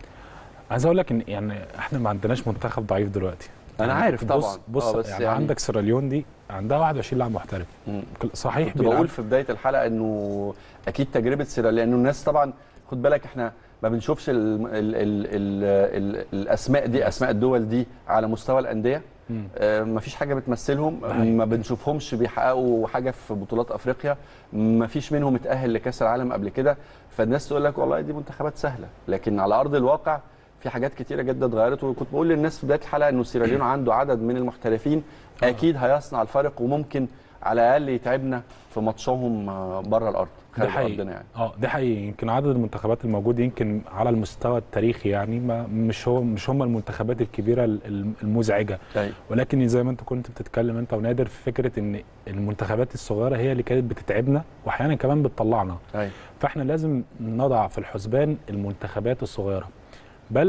عايز اقول لك ان يعني احنا ما عندناش منتخب ضعيف دلوقتي انا يعني عارف بص طبعا بص آه، بس يعني, عندك سيراليون دي عندها 21 لاعب محترف مم. صحيح كنت بيلعب بقول في بدايه الحلقه انه اكيد تجربه سيراليون لانه الناس طبعا خد بالك احنا ما بنشوفش ال ال ال ال ال الاسماء دي اسماء الدول دي على مستوى الانديه مم. آه، ما فيش حاجه بتمثلهم ده حقيقي. ما بنشوفهمش بيحققوا حاجه في بطولات افريقيا ما فيش منهم اتاهل لكاس العالم قبل كده فالناس تقول لك والله دي منتخبات سهله لكن على ارض الواقع في حاجات كتيره جدا اتغيرت وكنت بقول للناس في بدايه الحلقه انه سيراليون عنده عدد من المحترفين اكيد هيصنع الفرق وممكن على الاقل يتعبنا في ماتشهم آه، بره الارض ده خارج حقيقي ارضنا يعني اه ده حقيقي يمكن عدد المنتخبات الموجوده يمكن على المستوى التاريخي يعني ما مش هو مش هم المنتخبات الكبيره ال- المزعجه أيوة. ولكن زي ما انت كنت بتتكلم انت ونادر في فكره ان المنتخبات الصغيره هي اللي كانت بتتعبنا واحيانا كمان بتطلعنا أيوة. فاحنا لازم نضع في الحسبان المنتخبات الصغيره بل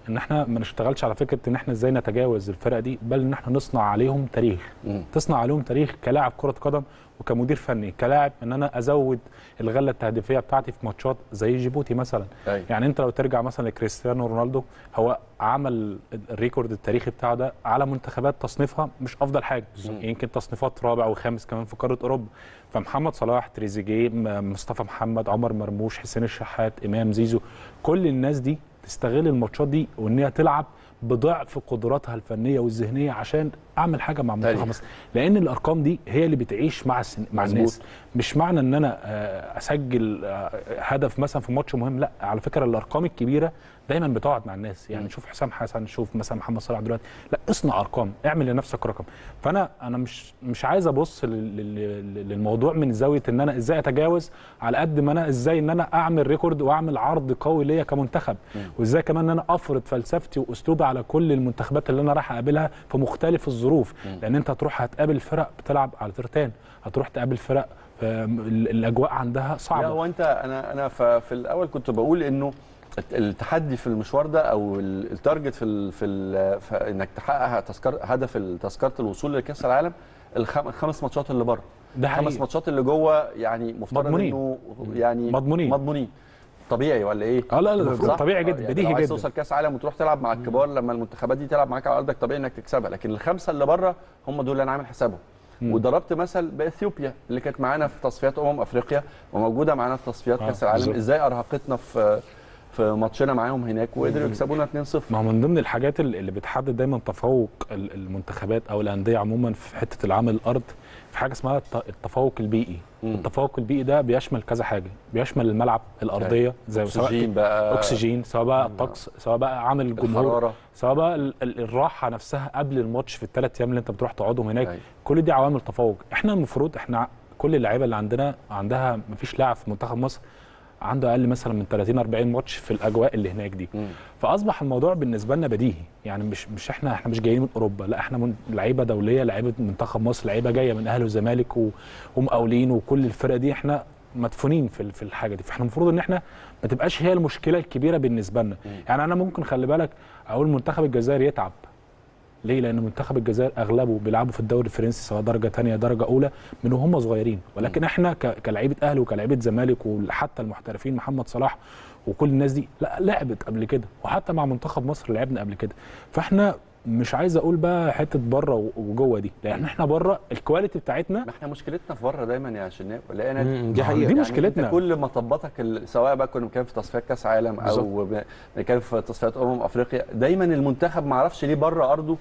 ان احنا ما نشتغلش على فكره ان احنا ازاي نتجاوز الفرق دي بل ان احنا نصنع عليهم تاريخ مم. تصنع عليهم تاريخ كلاعب كره قدم وكمدير فني كلاعب ان انا ازود الغله التهديفيه بتاعتي في ماتشات زي جيبوتي مثلا أيوة. يعني انت لو ترجع مثلا لكريستيانو رونالدو هو عمل الريكورد التاريخي بتاعه ده على منتخبات تصنيفها مش افضل حاجه يمكن تصنيفات رابع وخامس كمان في قاره اوروبا فمحمد صلاح تريزيجيه م- مصطفى محمد عمر مرموش حسين الشحات امام زيزو كل الناس دي تستغل الماتشات دي وان هي تلعب بضعف قدراتها الفنيه والذهنيه عشان اعمل حاجه مع منتخب تاريخ. مصر لان الارقام دي هي اللي بتعيش مع السن... مع مظبوط. الناس مش معنى ان انا آه، اسجل آه، هدف مثلا في ماتش مهم لا على فكره الارقام الكبيره دايما بتقعد مع الناس يعني شوف حسام حسن شوف مثلا محمد صلاح دلوقتي لا اصنع ارقام اعمل لنفسك رقم فانا انا مش مش عايز ابص لل- لل- للموضوع من زاويه ان انا ازاي اتجاوز على قد ما انا ازاي ان انا اعمل ريكورد واعمل عرض قوي ليا كمنتخب وازاي كمان ان انا افرض فلسفتي واسلوبي على كل المنتخبات اللي انا رايح اقابلها في مختلف الظروف لان انت هتروح هتقابل فرق بتلعب على ترتان هتروح تقابل فرق آه، ال- الاجواء عندها لا صعبه هو انت انا انا ف- في الاول كنت بقول انه الت- التحدي في المشوار ده او ال- التارجت في ال في, ال في انك تحقق تذكر هدف تذكره الوصول لكاس العالم الخم- الخمس ماتشات اللي بره ده الخمس حقيقي. ماتشات اللي جوه يعني مفترض مضمونين. انه يعني مضمونين. مضمونين طبيعي ولا ايه؟ اه لا المفروض. لا طبيعي آه، جدا يعني بديهي لو عايز جدا توصل كاس عالم وتروح تلعب مع الكبار لما المنتخبات دي تلعب معاك على ارضك طبيعي انك تكسبها لكن الخمسه اللي بره هم دول اللي انا عامل حسابهم وضربت مثل باثيوبيا اللي كانت معانا في تصفيات امم افريقيا وموجوده معانا في تصفيات آه، كاس العالم بالظبط. ازاي ارهقتنا في في ماتشنا معاهم هناك وقدروا يكسبونا 2-0 ما هو من ضمن الحاجات اللي اللي بتحدد دايما تفوق ال- المنتخبات او الانديه عموما في حته العمل الارض في حاجه اسمها الت- التفوق البيئي مم. التفوق البيئي ده بيشمل كذا حاجه بيشمل الملعب الارضيه زي سواء اكسجين بقى اكسجين سواء بقى الطقس سواء بقى عامل الجمهور الحراره سواء بقى ال- ال- الراحه نفسها قبل الماتش في الثلاث ايام اللي انت بتروح تقعدهم هناك أيوة. كل دي عوامل تفوق احنا المفروض احنا كل اللعيبه اللي عندنا عندها مفيش لاعب في منتخب مصر عنده اقل مثلا من 30 40 ماتش في الاجواء اللي هناك دي مم. فاصبح الموضوع بالنسبه لنا بديهي يعني مش مش احنا احنا مش جايين من اوروبا لا احنا من لعيبه دوليه لعيبه منتخب مصر لعيبه جايه من اهلي وزمالك و- ومقاولين وكل الفرقه دي احنا مدفونين في ال- في الحاجه دي فاحنا المفروض ان احنا ما تبقاش هي المشكله الكبيره بالنسبه لنا يعني انا ممكن خلي بالك اقول منتخب الجزائر يتعب ليه؟ لأن منتخب الجزائر أغلبه بيلعبوا في الدوري الفرنسي سواء درجة تانية درجة أولى من وهم صغيرين ولكن إحنا ك- كلاعيبة أهلي وكلاعيبة زمالك وحتى المحترفين محمد صلاح وكل الناس دي لا لعبت قبل كده وحتى مع منتخب مصر لعبنا قبل كده فإحنا مش عايز أقول بقى حتة بره و- وجوه دي لأن إحنا بره الكواليتي بتاعتنا ما احنا مشكلتنا في بره دايما يا شناوي لقينا مم، دي ما هو حقيقة. دي يعني مشكلتنا. انت كل مطباتك ال- سواء بقى كنا بنتكلم في تصفيات كاس عالم او ب- بنتكلم في تصفيات امم افريقيا دايما المنتخب ما اعرفش ليه بره ارضه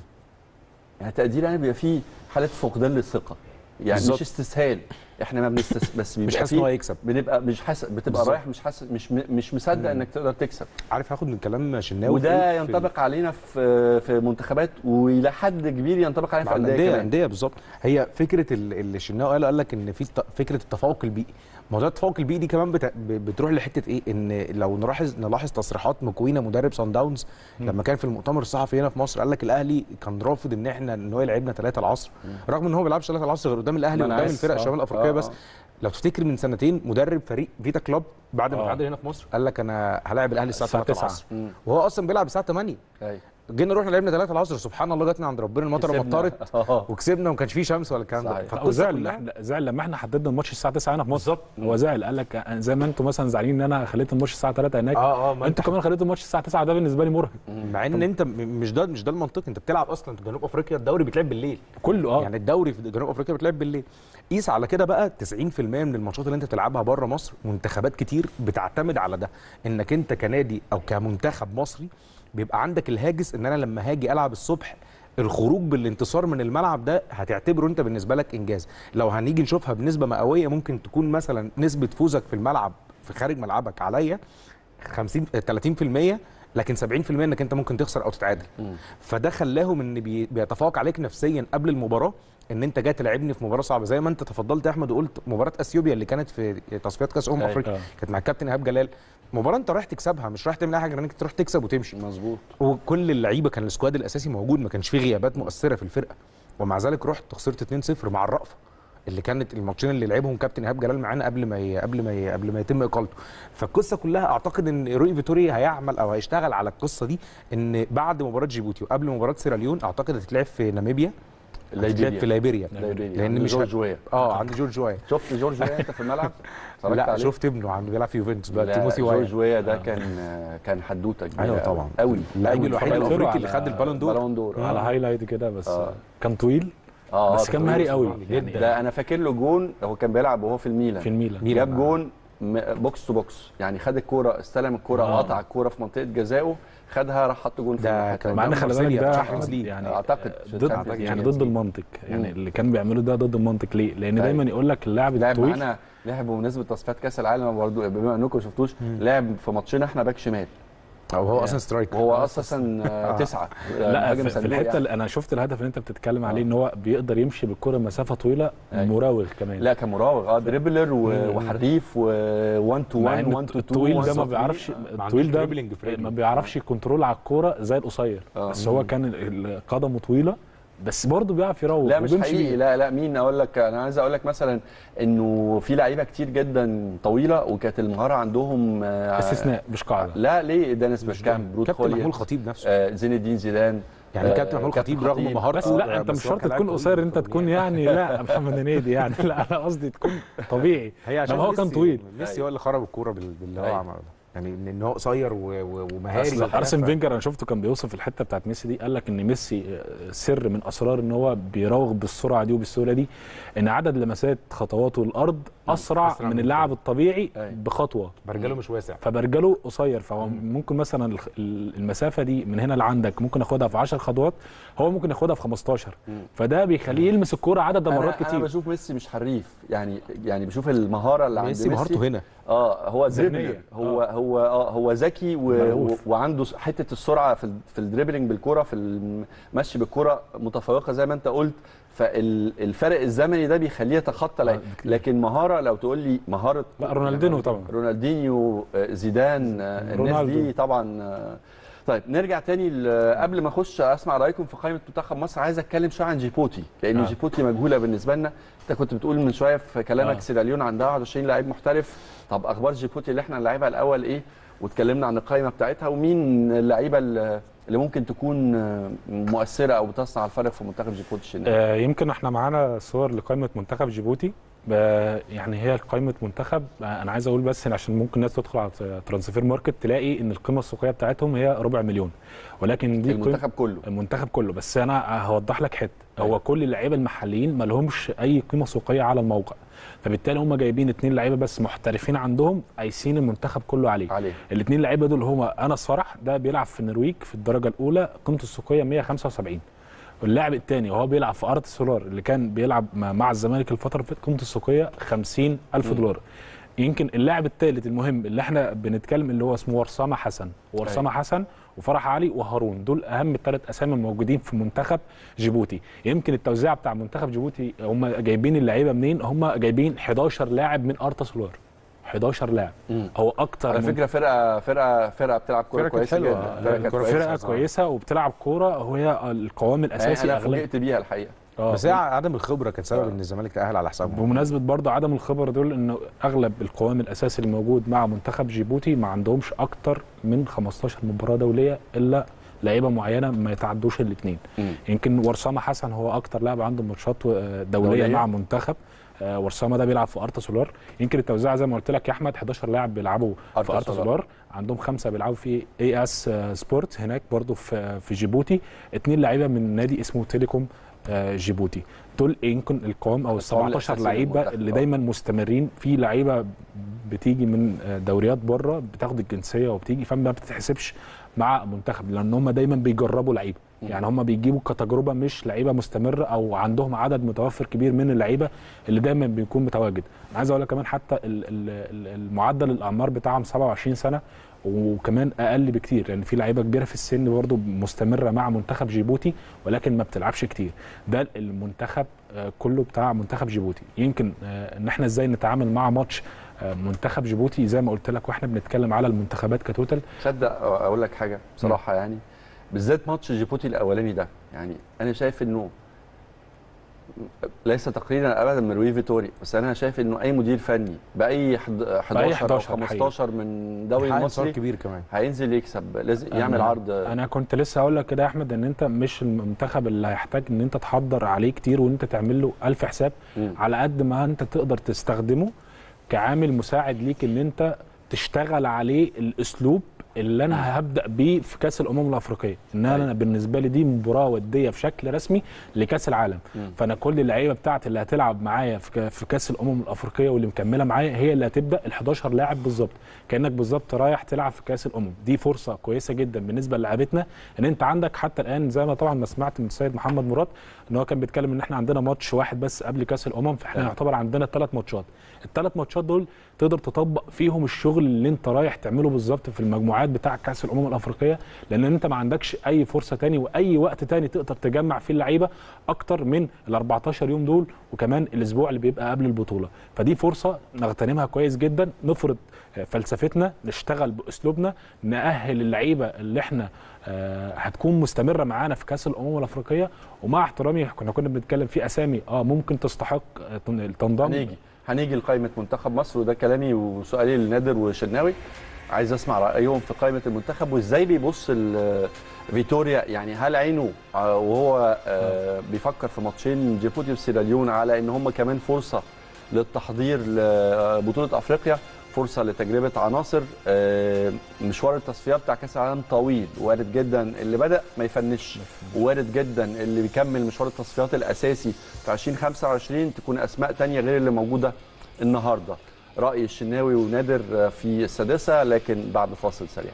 يعني تقدير انا بيبقى فيه حاله فقدان للثقه يعني بالظبط. مش استسهال احنا ما بنستس بس بيبقى مش حاسس فيه- ان هو هيكسب بنبقى مش حاسس بتبقى بالظبط. رايح مش حاسس مش م- مش مصدق انك تقدر تكسب عارف هاخد من كلام شناوي في وده إيه؟ في ينطبق علينا في في منتخبات والى حد كبير ينطبق علينا مع في الانديه الانديه كمان الانديه بالظبط هي فكره ال- اللي الشناوي قال قال لك ان في الت- فكره التفوق البيئي موضوع التفوق البيئي دي كمان بت... ب- بتروح لحته ايه ان لو نلاحظ نلاحظ تصريحات مكوينه مدرب سان داونز لما كان في المؤتمر الصحفي هنا في مصر قال لك الاهلي كان رافض ان احنا ان هو يلعبنا 3 العصر رغم ان هو ما بيلعبش 3 العصر غير قدام الاهلي ما أنا وقدام عارف. الفرق آه. الشمال الافريقيه آه، بس آه. لو تفتكر من سنتين مدرب فريق فيتا كلوب بعد ما آه. تعادل هنا في مصر قال لك انا هلاعب الاهلي الساعه الساعة 3 9. العصر مم. وهو اصلا بيلعب الساعه 8 أيوة. جينا رحنا لعبنا 3 العصر سبحان الله جاتنا عند ربنا المطره كسبنا. مطرت آه. وكسبنا وما كانش فيه شمس ولا الكلام ده صحيح. لا فالقصه وزعل كلها احنا زعل لما احنا حددنا الماتش الساعه 9 هنا في مصر بالظبط. هو زعل قال لك زي ما انتم مثلا زعلانين ان انا خليت الماتش الساعه 3 هناك اه اه ما انتوا كمان خليتوا الماتش الساعه 9 ده بالنسبه لي مرهق مع ان انت م- مش ده مش ده المنطق انت بتلعب اصلا في جنوب افريقيا الدوري بيتلعب بالليل كله اه يعني الدوري في جنوب افريقيا بيتلعب بالليل قيس على كده بقى 90% من الماتشات اللي انت بتلعبها بره مصر منتخبات كتير بتعتمد على ده انك انت كنادي او كمنتخب مصري بيبقى عندك الهاجس ان انا لما هاجي العب الصبح الخروج بالانتصار من الملعب ده هتعتبره انت بالنسبه لك انجاز لو هنيجي نشوفها بنسبه مئويه ممكن تكون مثلا نسبه فوزك في الملعب في خارج ملعبك عليا 50 30% لكن 70% انك انت ممكن تخسر او تتعادل فده خلاهم ان بي- بيتفوق عليك نفسيا قبل المباراه ان انت جاي تلعبني في مباراه صعبه زي ما انت تفضلت يا احمد وقلت مباراه اثيوبيا اللي كانت في تصفيات كاس امم أيوة. افريقيا آه. كانت مع الكابتن ايهاب جلال مباراه انت رايح تكسبها مش رايح تعمل اي حاجه غير انك تروح تكسب وتمشي مظبوط وكل اللعيبه كان السكواد الاساسي موجود ما كانش فيه غيابات مؤثره في الفرقه ومع ذلك رحت خسرت 2-0 مع الرأفه اللي كانت الماتشين اللي لعبهم كابتن ايهاب جلال معانا قبل ما ي... قبل ما ي... قبل ما يتم اقالته فالقصه كلها اعتقد ان روي فيتوريا هيعمل او هيشتغل على القصه دي ان بعد مباراه جيبوتي وقبل مباراه سيراليون اعتقد هتتلعب في ناميبيا هتتلعب في ليبيريا ليبيريا لان عند مش جورج ويا اه عند جورج واي شفت جورج ويا انت في الملعب؟ اتفرجت لا عليه؟ شفت ابنه عم بيلعب في يوفنتوس بقى لا، تيموثي واي جورج ويا ده كان كان حدوته كبيره ايوه أوي. طبعا قوي اللاعب الوحيد اتفرجت له الافريقي اللي على خد البالون دور بالون دور على آه. هايلايت كده بس آه. كان طويل اه بس كان مهاري قوي يعني جدا ده انا فاكر له جون هو كان بيلعب وهو في الميلان في الميلان ميلان. جاب جون م- بوكس تو بوكس يعني خد الكوره استلم الكوره آه. وقطع الكوره في منطقه جزائه خدها راح حط جون في ده الناحية كان التانية. مع ان قدام خلي بالك مارسيليا ده في أحمد Champions League. يعني أعتقد في ضد Champions يعني League. ضد المنطق يعني مم. اللي كان بيعملوا ده ضد المنطق ليه؟ لان أيوة. دايما يقول لك اللاعب لعب الطويل معانا لعب بمناسبه تصفيات كاس العالم برضه بما انكم ما شفتوش لعب في ماتشنا احنا باك شمال او هو اصلا سترايك وهو اساسا آه، تسعه لا مهاجم في, في صندوق الحته يعني. اللي انا شفت الهدف اللي انت بتتكلم عليه آه. ان هو بيقدر يمشي بالكره مسافه طويله أيوة. مراوغ كمان لا كان مراوغ اه دريبلر و- وحريف و1 تو مع 1 ان 1 تو 2 الطويل ده ما بيعرفش ما الطويل عندوش ده dribbling في رجله. ما بيعرفش يكنترول على الكوره زي القصير آه. بس هو كان ال- ال- قدمه طويله بس برضه بيعرف يروج لا مش وبيمشي حقيقي بيه. لا لا مين اقول لك انا عايز اقول لك مثلا انه في لعيبه كتير جدا طويله وكانت المهاره عندهم آه، استثناء مش قاعده لا ليه دينيس بيركامب برود كابتن محمود خوليا الخطيب نفسه آه، زين الدين زيدان يعني آه، كابتن محمود الخطيب رغم خطيب. مهارته بس لا انت بس مش هو شرط كلاعب تكون طويل قصير انت تكون طبيعي. يعني لا محمد هنيدي يعني لا انا قصدي تكون طبيعي هي عشان لما هو كان ميسي- طويل ميسي هو اللي خرب الكوره بال- باللي هو أيوة. عمله ده يعني ان إن هو قصير و- و- ومهاري اصل وبتاع، ارسن ف- فينجر انا شفته كان بيوصف الحته بتاعت ميسي دي قال لك ان ميسي آه، سر من اسرار ان هو بيراوغ بالسرعه دي وبالسهوله دي ان عدد لمسات خطواته الارض اسرع, أسرع من من اللاعب الطبيعي أيوة. بخطوه برجله مش واسع فبرجله قصير فهو ممكن مثلا الخ- ال- المسافه دي من هنا لعندك ممكن ياخدها في 10 خطوات هو ممكن ياخدها في 15 فده بيخليه يلمس الكوره عدد مرات انا, أنا كتير بشوف ميسي مش حريف يعني يعني بشوف المهاره اللي عند ميسي مهارته هنا اه هو ذهنية. دريبلر هو هو اه هو ذكي و... و... ملهوف. وعنده س- حته السرعه في ال... في الدريبلينج بالكره في المشي بالكره متفوقه زي ما انت قلت فالفرق الزمني ده بيخليه يتخطى لك. بكتير. لكن مهاره لو تقول لي مهاره لا رونالدينو طبعا رونالدينيو آه، زيدان آه، الناس رونالدو. دي طبعا آه، طيب نرجع تاني ل- قبل ما اخش اسمع رايكم في قائمه منتخب مصر عايز اتكلم شويه عن جيبوتي لان آه. جيبوتي مجهوله بالنسبه لنا انت كنت بتقول من شويه في كلامك آه. سيراليون عندها 21 لعيب محترف طب اخبار جيبوتي اللي احنا نلعبها الاول ايه واتكلمنا عن القائمه بتاعتها ومين اللعيبه اللي اللي ممكن تكون آه، مؤثره او بتصنع الفرق في منتخب جيبوتي الشناوي آه، يمكن احنا معانا صور لقائمه منتخب جيبوتي آه، يعني هي قائمه منتخب آه، انا عايز اقول بس إن عشان ممكن الناس تدخل على ترانسفير ماركت تلاقي ان القيمه السوقيه بتاعتهم هي ربع مليون ولكن دي قيمة- المنتخب كله المنتخب كله بس انا هوضح لك حته هو كل اللعيبه المحليين ما لهمش اي قيمه سوقيه على الموقع فبالتالي هم جايبين اتنين لعيبه بس محترفين عندهم قايسين المنتخب كله عليه عليه الاثنين لعيبه دول هما انس فرح ده بيلعب في النرويج في الدرجه الاولى قيمته السوقيه 175 واللاعب الثاني وهو بيلعب في ارض سولار اللي كان بيلعب مع مع الزمالك الفتره اللي فاتت قيمته السوقيه 50 الف دولار يمكن اللاعب الثالث المهم اللي احنا بنتكلم اللي هو اسمه ورسامه حسن ورسامه حسن وفرح علي وهارون دول اهم الثلاث اسامي الموجودين في منتخب جيبوتي يمكن التوزيع بتاع منتخب جيبوتي هم جايبين اللعيبه منين هم جايبين 11 لاعب من ارتا سولار 11 لاعب مم. هو اكتر على من- فكره فرقه فرقه فرقه بتلعب كوره فرقة كانت كويسه حلوة. جدا فرقه كانت كرة كويسه فرقه كويسه وبتلعب كوره وهي القوام الاساسي انا اغلب فوجئت بيها الحقيقه آه. بس هي عدم الخبره كان سبب آه. ان الزمالك تاهل على حسابهم بمناسبه برضه عدم الخبره دول انه اغلب القوام الاساسي اللي موجود مع منتخب جيبوتي ما عندهمش اكتر من 15 مباراه دوليه الا لعيبه معينه ما يتعدوش الاثنين مم. يمكن ورسامه حسن هو اكتر لاعب عنده ماتشات آه، دوليه, دولية. مع منتخب آه، ورسامه ده بيلعب في ارتا سولار يمكن التوزيع زي ما قلت لك يا احمد 11 لاعب بيلعبوا في أرتا ارتا سولار. سولار عندهم خمسه بيلعبوا في اي اس سبورت هناك برضو في في جيبوتي اثنين لعيبه من نادي اسمه تيليكوم آه، جيبوتي دول يمكن القوام او ال القوام 17 الأساسي لعيبه للمنتخب. اللي آه. دايما مستمرين في لعيبه بتيجي من آه، دوريات بره بتاخد الجنسيه وبتيجي فما بتتحسبش مع منتخب لان هم دايما بيجربوا لعيبه يعني هم بيجيبوا كتجربه مش لعيبه مستمره او عندهم عدد متوفر كبير من اللعيبه اللي دايما بيكون متواجد انا عايز اقول لك كمان حتى ال- ال- ال- المعدل الاعمار بتاعهم 27 سنه وكمان اقل بكتير لان يعني في لعيبه كبيره في السن برضه مستمره مع منتخب جيبوتي ولكن ما بتلعبش كتير ده المنتخب آه، كله بتاع منتخب جيبوتي يمكن آه، ان احنا ازاي نتعامل مع ماتش آه، منتخب جيبوتي زي ما قلت لك واحنا بنتكلم على المنتخبات كتوتال تصدق اقول لك حاجه بصراحه يعني بالذات ماتش جيبوتي الاولاني ده يعني انا شايف انه ليس تقريرا ابدا من روي فيتوري بس انا شايف انه اي مدير فني باي حد- 11 او 11 15 من دوري حقق انتصار المصري كبير كمان هينزل يكسب لازم يعمل أنا- عرض انا كنت لسه هقول لك كده يا احمد ان انت مش المنتخب اللي هيحتاج ان انت تحضر عليه كتير وان انت تعمل له الف حساب مم. على قد ما انت تقدر تستخدمه كعامل مساعد ليك ان انت تشتغل عليه الاسلوب اللي انا هبدا بيه في كاس الامم الافريقيه ان انا أيوة. بالنسبه لي دي مباراه وديه في شكل رسمي لكاس العالم مم. فانا كل اللعيبه بتاعتي اللي هتلعب معايا في ك- في كاس الامم الافريقيه واللي مكمله معايا هي اللي هتبدا ال 11 لاعب بالظبط كانك بالظبط رايح تلعب في كاس الامم دي فرصه كويسه جدا بالنسبه للاعبتنا ان انت عندك حتى الان زي ما طبعا ما سمعت من السيد محمد مراد ان هو كان بيتكلم ان احنا عندنا ماتش واحد بس قبل كاس الامم فاحنا أيوة. يعتبر عندنا ثلاث ماتشات الثلاث ماتشات دول تقدر تطبق فيهم الشغل اللي انت رايح تعمله بالظبط في المجموعات بتاع كاس الامم الافريقيه لان انت ما عندكش اي فرصه تاني واي وقت تاني تقدر تجمع فيه اللعيبه اكتر من ال 14 يوم دول وكمان الاسبوع اللي بيبقى قبل البطوله فدي فرصه نغتنمها كويس جدا نفرض فلسفتنا نشتغل باسلوبنا ناهل اللعيبه اللي احنا آه، هتكون مستمره معانا في كاس الامم الافريقيه ومع احترامي كنا كنا بنتكلم في اسامي اه ممكن تستحق آه، تن- تنضم هنيجي هنيجي لقائمه منتخب مصر وده كلامي وسؤالي لنادر وشناوي عايز اسمع رايهم في قائمه المنتخب وازاي بيبص ال- فيتوريا يعني هل عينه آه، وهو آه، بيفكر في ماتشين جيبوتي وسيراليون على ان هم كمان فرصه للتحضير لبطوله افريقيا فرصه لتجربه عناصر آه، مشوار التصفيات بتاع كاس العالم طويل وارد جدا اللي بدا ما يفنش وارد جدا اللي بيكمل مشوار التصفيات الاساسي في 2025 تكون اسماء تانية غير اللي موجوده النهارده راي الشناوي ونادر آه، في السادسه لكن بعد فاصل سريع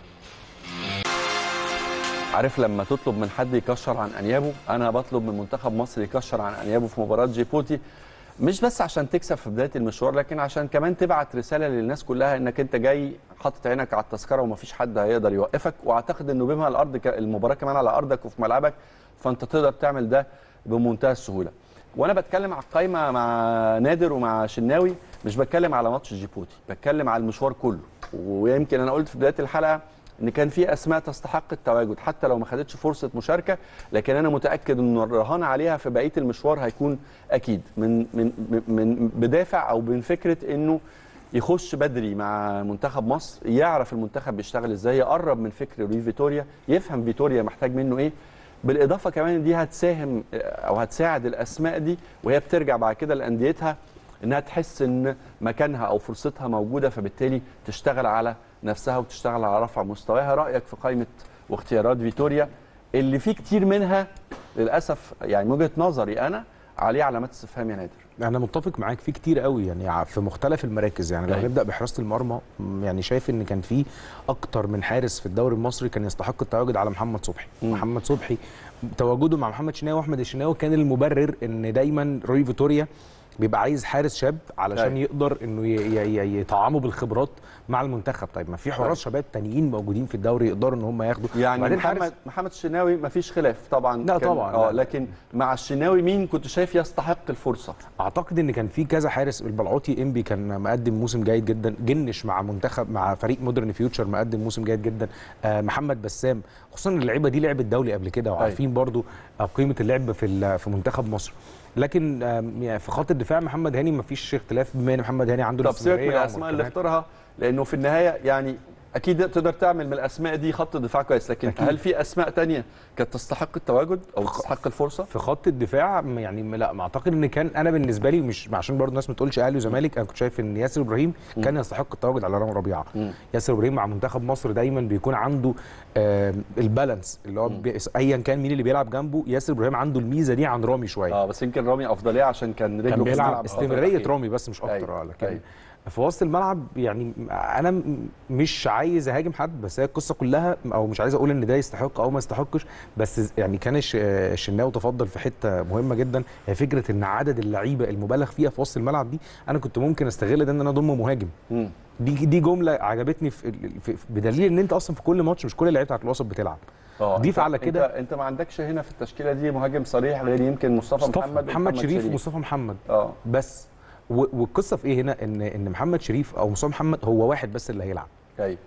عارف لما تطلب من حد يكشر عن انيابه انا بطلب من منتخب مصر يكشر عن انيابه في مباراه جيبوتي مش بس عشان تكسب في بدايه المشوار لكن عشان كمان تبعت رساله للناس كلها انك انت جاي حاطط عينك على التذكره ومفيش حد هيقدر يوقفك واعتقد انه بما الارض ك- المباراه كمان على ارضك وفي ملعبك فانت تقدر تعمل ده بمنتهى السهوله وانا بتكلم على القايمه مع نادر ومع شناوي مش بتكلم على ماتش جيبوتي بتكلم على المشوار كله ويمكن انا قلت في بدايه الحلقه ان كان في اسماء تستحق التواجد حتى لو ما خدتش فرصه مشاركه لكن انا متاكد ان الرهان عليها في بقيه المشوار هيكون اكيد من من من بدافع او من فكره انه يخش بدري مع منتخب مصر يعرف المنتخب بيشتغل ازاي يقرب من فكر روي فيتوريا يفهم فيتوريا محتاج منه ايه بالاضافه كمان إن دي هتساهم او هتساعد الاسماء دي وهي بترجع بعد كده لانديتها انها تحس ان مكانها او فرصتها موجوده فبالتالي تشتغل على نفسها وتشتغل على رفع مستواها رايك في قائمه واختيارات فيتوريا اللي فيه كتير منها للاسف يعني من وجهه نظري انا عليه علامات استفهام يا نادر انا متفق معاك في كتير قوي يعني ع- في مختلف المراكز يعني لو أيوة. هنبدا بحراسه المرمى م، يعني شايف ان كان في اكتر من حارس في الدوري المصري كان يستحق التواجد على محمد صبحي مم. محمد صبحي تواجده مع محمد شناوي واحمد الشناوي كان المبرر ان دايما روي فيتوريا بيبقى عايز حارس شاب علشان أيوة. يقدر انه ي- ي- ي- يطعمه بالخبرات مع المنتخب طيب ما في أيوة. حراس شباب تانيين موجودين في الدوري يقدروا ان هم ياخدوا يعني وبعدين حارس- محمد محمد الشناوي مفيش خلاف طبعا لا كان- طبعاً، اه لا. لكن مع الشناوي مين كنت شايف يستحق الفرصه اعتقد ان كان في كذا حارس البلعوطي انبي كان مقدم موسم جيد جدا جنش مع منتخب مع فريق مودرن فيوتشر مقدم موسم جيد جدا آه محمد بسام خصوصا إن اللعيبه دي لعبت دولي قبل كده وعارفين برضو آه، قيمه اللعب في ال- في منتخب مصر لكن آم، يعني في خط الدفاع محمد هاني مفيش اختلاف بما ان محمد هاني عنده طب سيبك من الاستمرارية الاسماء اللي والمركبات. اختارها لانه في النهايه يعني اكيد تقدر تعمل من الاسماء دي خط دفاع كويس لكن أكيد. هل في اسماء تانية كانت تستحق التواجد او تستحق الفرصه في خط الدفاع م- يعني م- لا ما اعتقد ان كان انا بالنسبه لي مش عشان برضه الناس ما تقولش اهلي وزمالك انا كنت شايف ان ياسر ابراهيم كان يستحق التواجد على رامي ربيعه مم. ياسر ابراهيم مع منتخب مصر دايما بيكون عنده آه البالانس اللي هو بي- ايا كان مين اللي بيلعب جنبه ياسر ابراهيم عنده الميزه دي عن رامي شويه اه بس يمكن رامي افضليه عشان كان رجله في بيلعب الملعب استمراريه أكتر. رامي بس مش اكتر أيوة. اه لكن أيوة. في وسط الملعب يعني انا م- مش عايز اهاجم حد بس هي القصه كلها او مش عايز اقول ان ده يستحق او ما يستحقش بس يعني كان الش- الشناوي تفضل في حته مهمه جدا هي فكره ان عدد اللعيبه المبالغ فيها في وسط الملعب دي انا كنت ممكن استغل ده ان انا اضم مهاجم مم. دي دي جمله عجبتني في, في في- بدليل ان انت اصلا في كل ماتش مش كل اللعيبه بتاعت الوسط بتلعب اه ضيف أنت- على كده- انت, انت ما عندكش هنا في التشكيله دي مهاجم صريح غير يمكن مصطفى, مصطفى. محمد محمد شريف شريف ومصطفى محمد اه بس و- والقصه في ايه هنا ان ان محمد شريف او مصطفى محمد هو واحد بس اللي هيلعب ايوه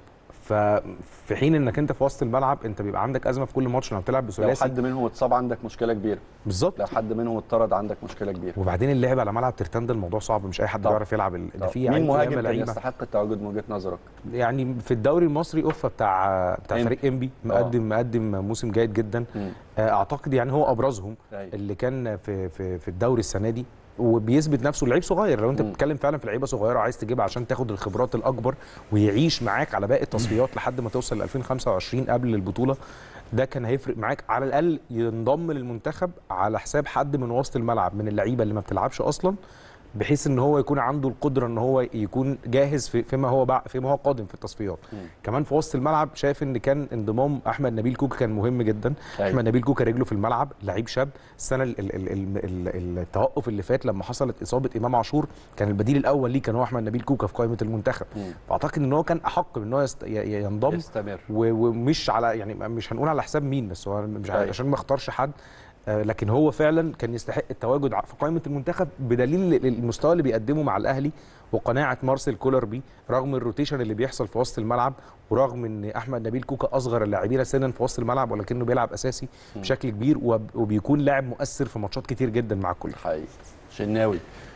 ففي حين انك انت في وسط الملعب انت بيبقى عندك ازمه في كل ماتش لما بتلعب لو بثلاثي حد منهم اتصاب عندك مشكله كبيره بالظبط لو حد منهم اتطرد عندك مشكله كبيره وبعدين اللعب على ملعب ترتان ده الموضوع صعب مش اي حد طبعا. بيعرف يلعب ال- ده طب في مين عيال مهاجم ياما كان لعيبه يستحق التواجد من وجهه نظرك؟ يعني في الدوري المصري اوفا بتاع بتاع إنبي. فريق انبي مقدم مقدم موسم جيد جدا مم. آه، اعتقد يعني هو ابرزهم أيوة. اللي كان في في في الدوري السنه دي وبيثبت نفسه لعيب صغير لو انت مم. بتتكلم فعلا في لعيبه صغيره عايز تجيبها عشان تاخد الخبرات الاكبر ويعيش معاك على باقي التصفيات لحد ما توصل ل 2025 قبل البطوله ده كان هيفرق معاك على الاقل ينضم للمنتخب على حساب حد من وسط الملعب من اللعيبه اللي ما بتلعبش اصلا بحيث ان هو يكون عنده القدره ان هو يكون جاهز في فيما هو بع... فيما هو قادم في التصفيات مم. كمان في وسط الملعب شايف ان كان انضمام احمد نبيل كوكا كان مهم جدا أيوة. احمد نبيل كوكا رجله في الملعب لعيب شاب السنه ال ال ال ال ال التوقف اللي فات لما حصلت اصابه امام عاشور كان البديل الاول ليه كان هو احمد نبيل كوكا في قائمه المنتخب مم. فاعتقد ان هو كان احق ان هو يست... ي- ي- ينضم يستمر و- ومش على يعني مش هنقول على حساب مين بس هو مش أيوة. عشان ما اختارش حد آه، لكن هو فعلا كان يستحق التواجد ع- في قائمه المنتخب بدليل ال- المستوى اللي بيقدمه مع الاهلي وقناعه مارسيل كولر بيه رغم الروتيشن اللي بيحصل في وسط الملعب ورغم ان احمد نبيل كوكا اصغر اللاعبين سنا في وسط الملعب ولكنه بيلعب اساسي بشكل كبير وب- وبيكون لاعب مؤثر في ماتشات كتير جدا مع الكل حقيقي شناوي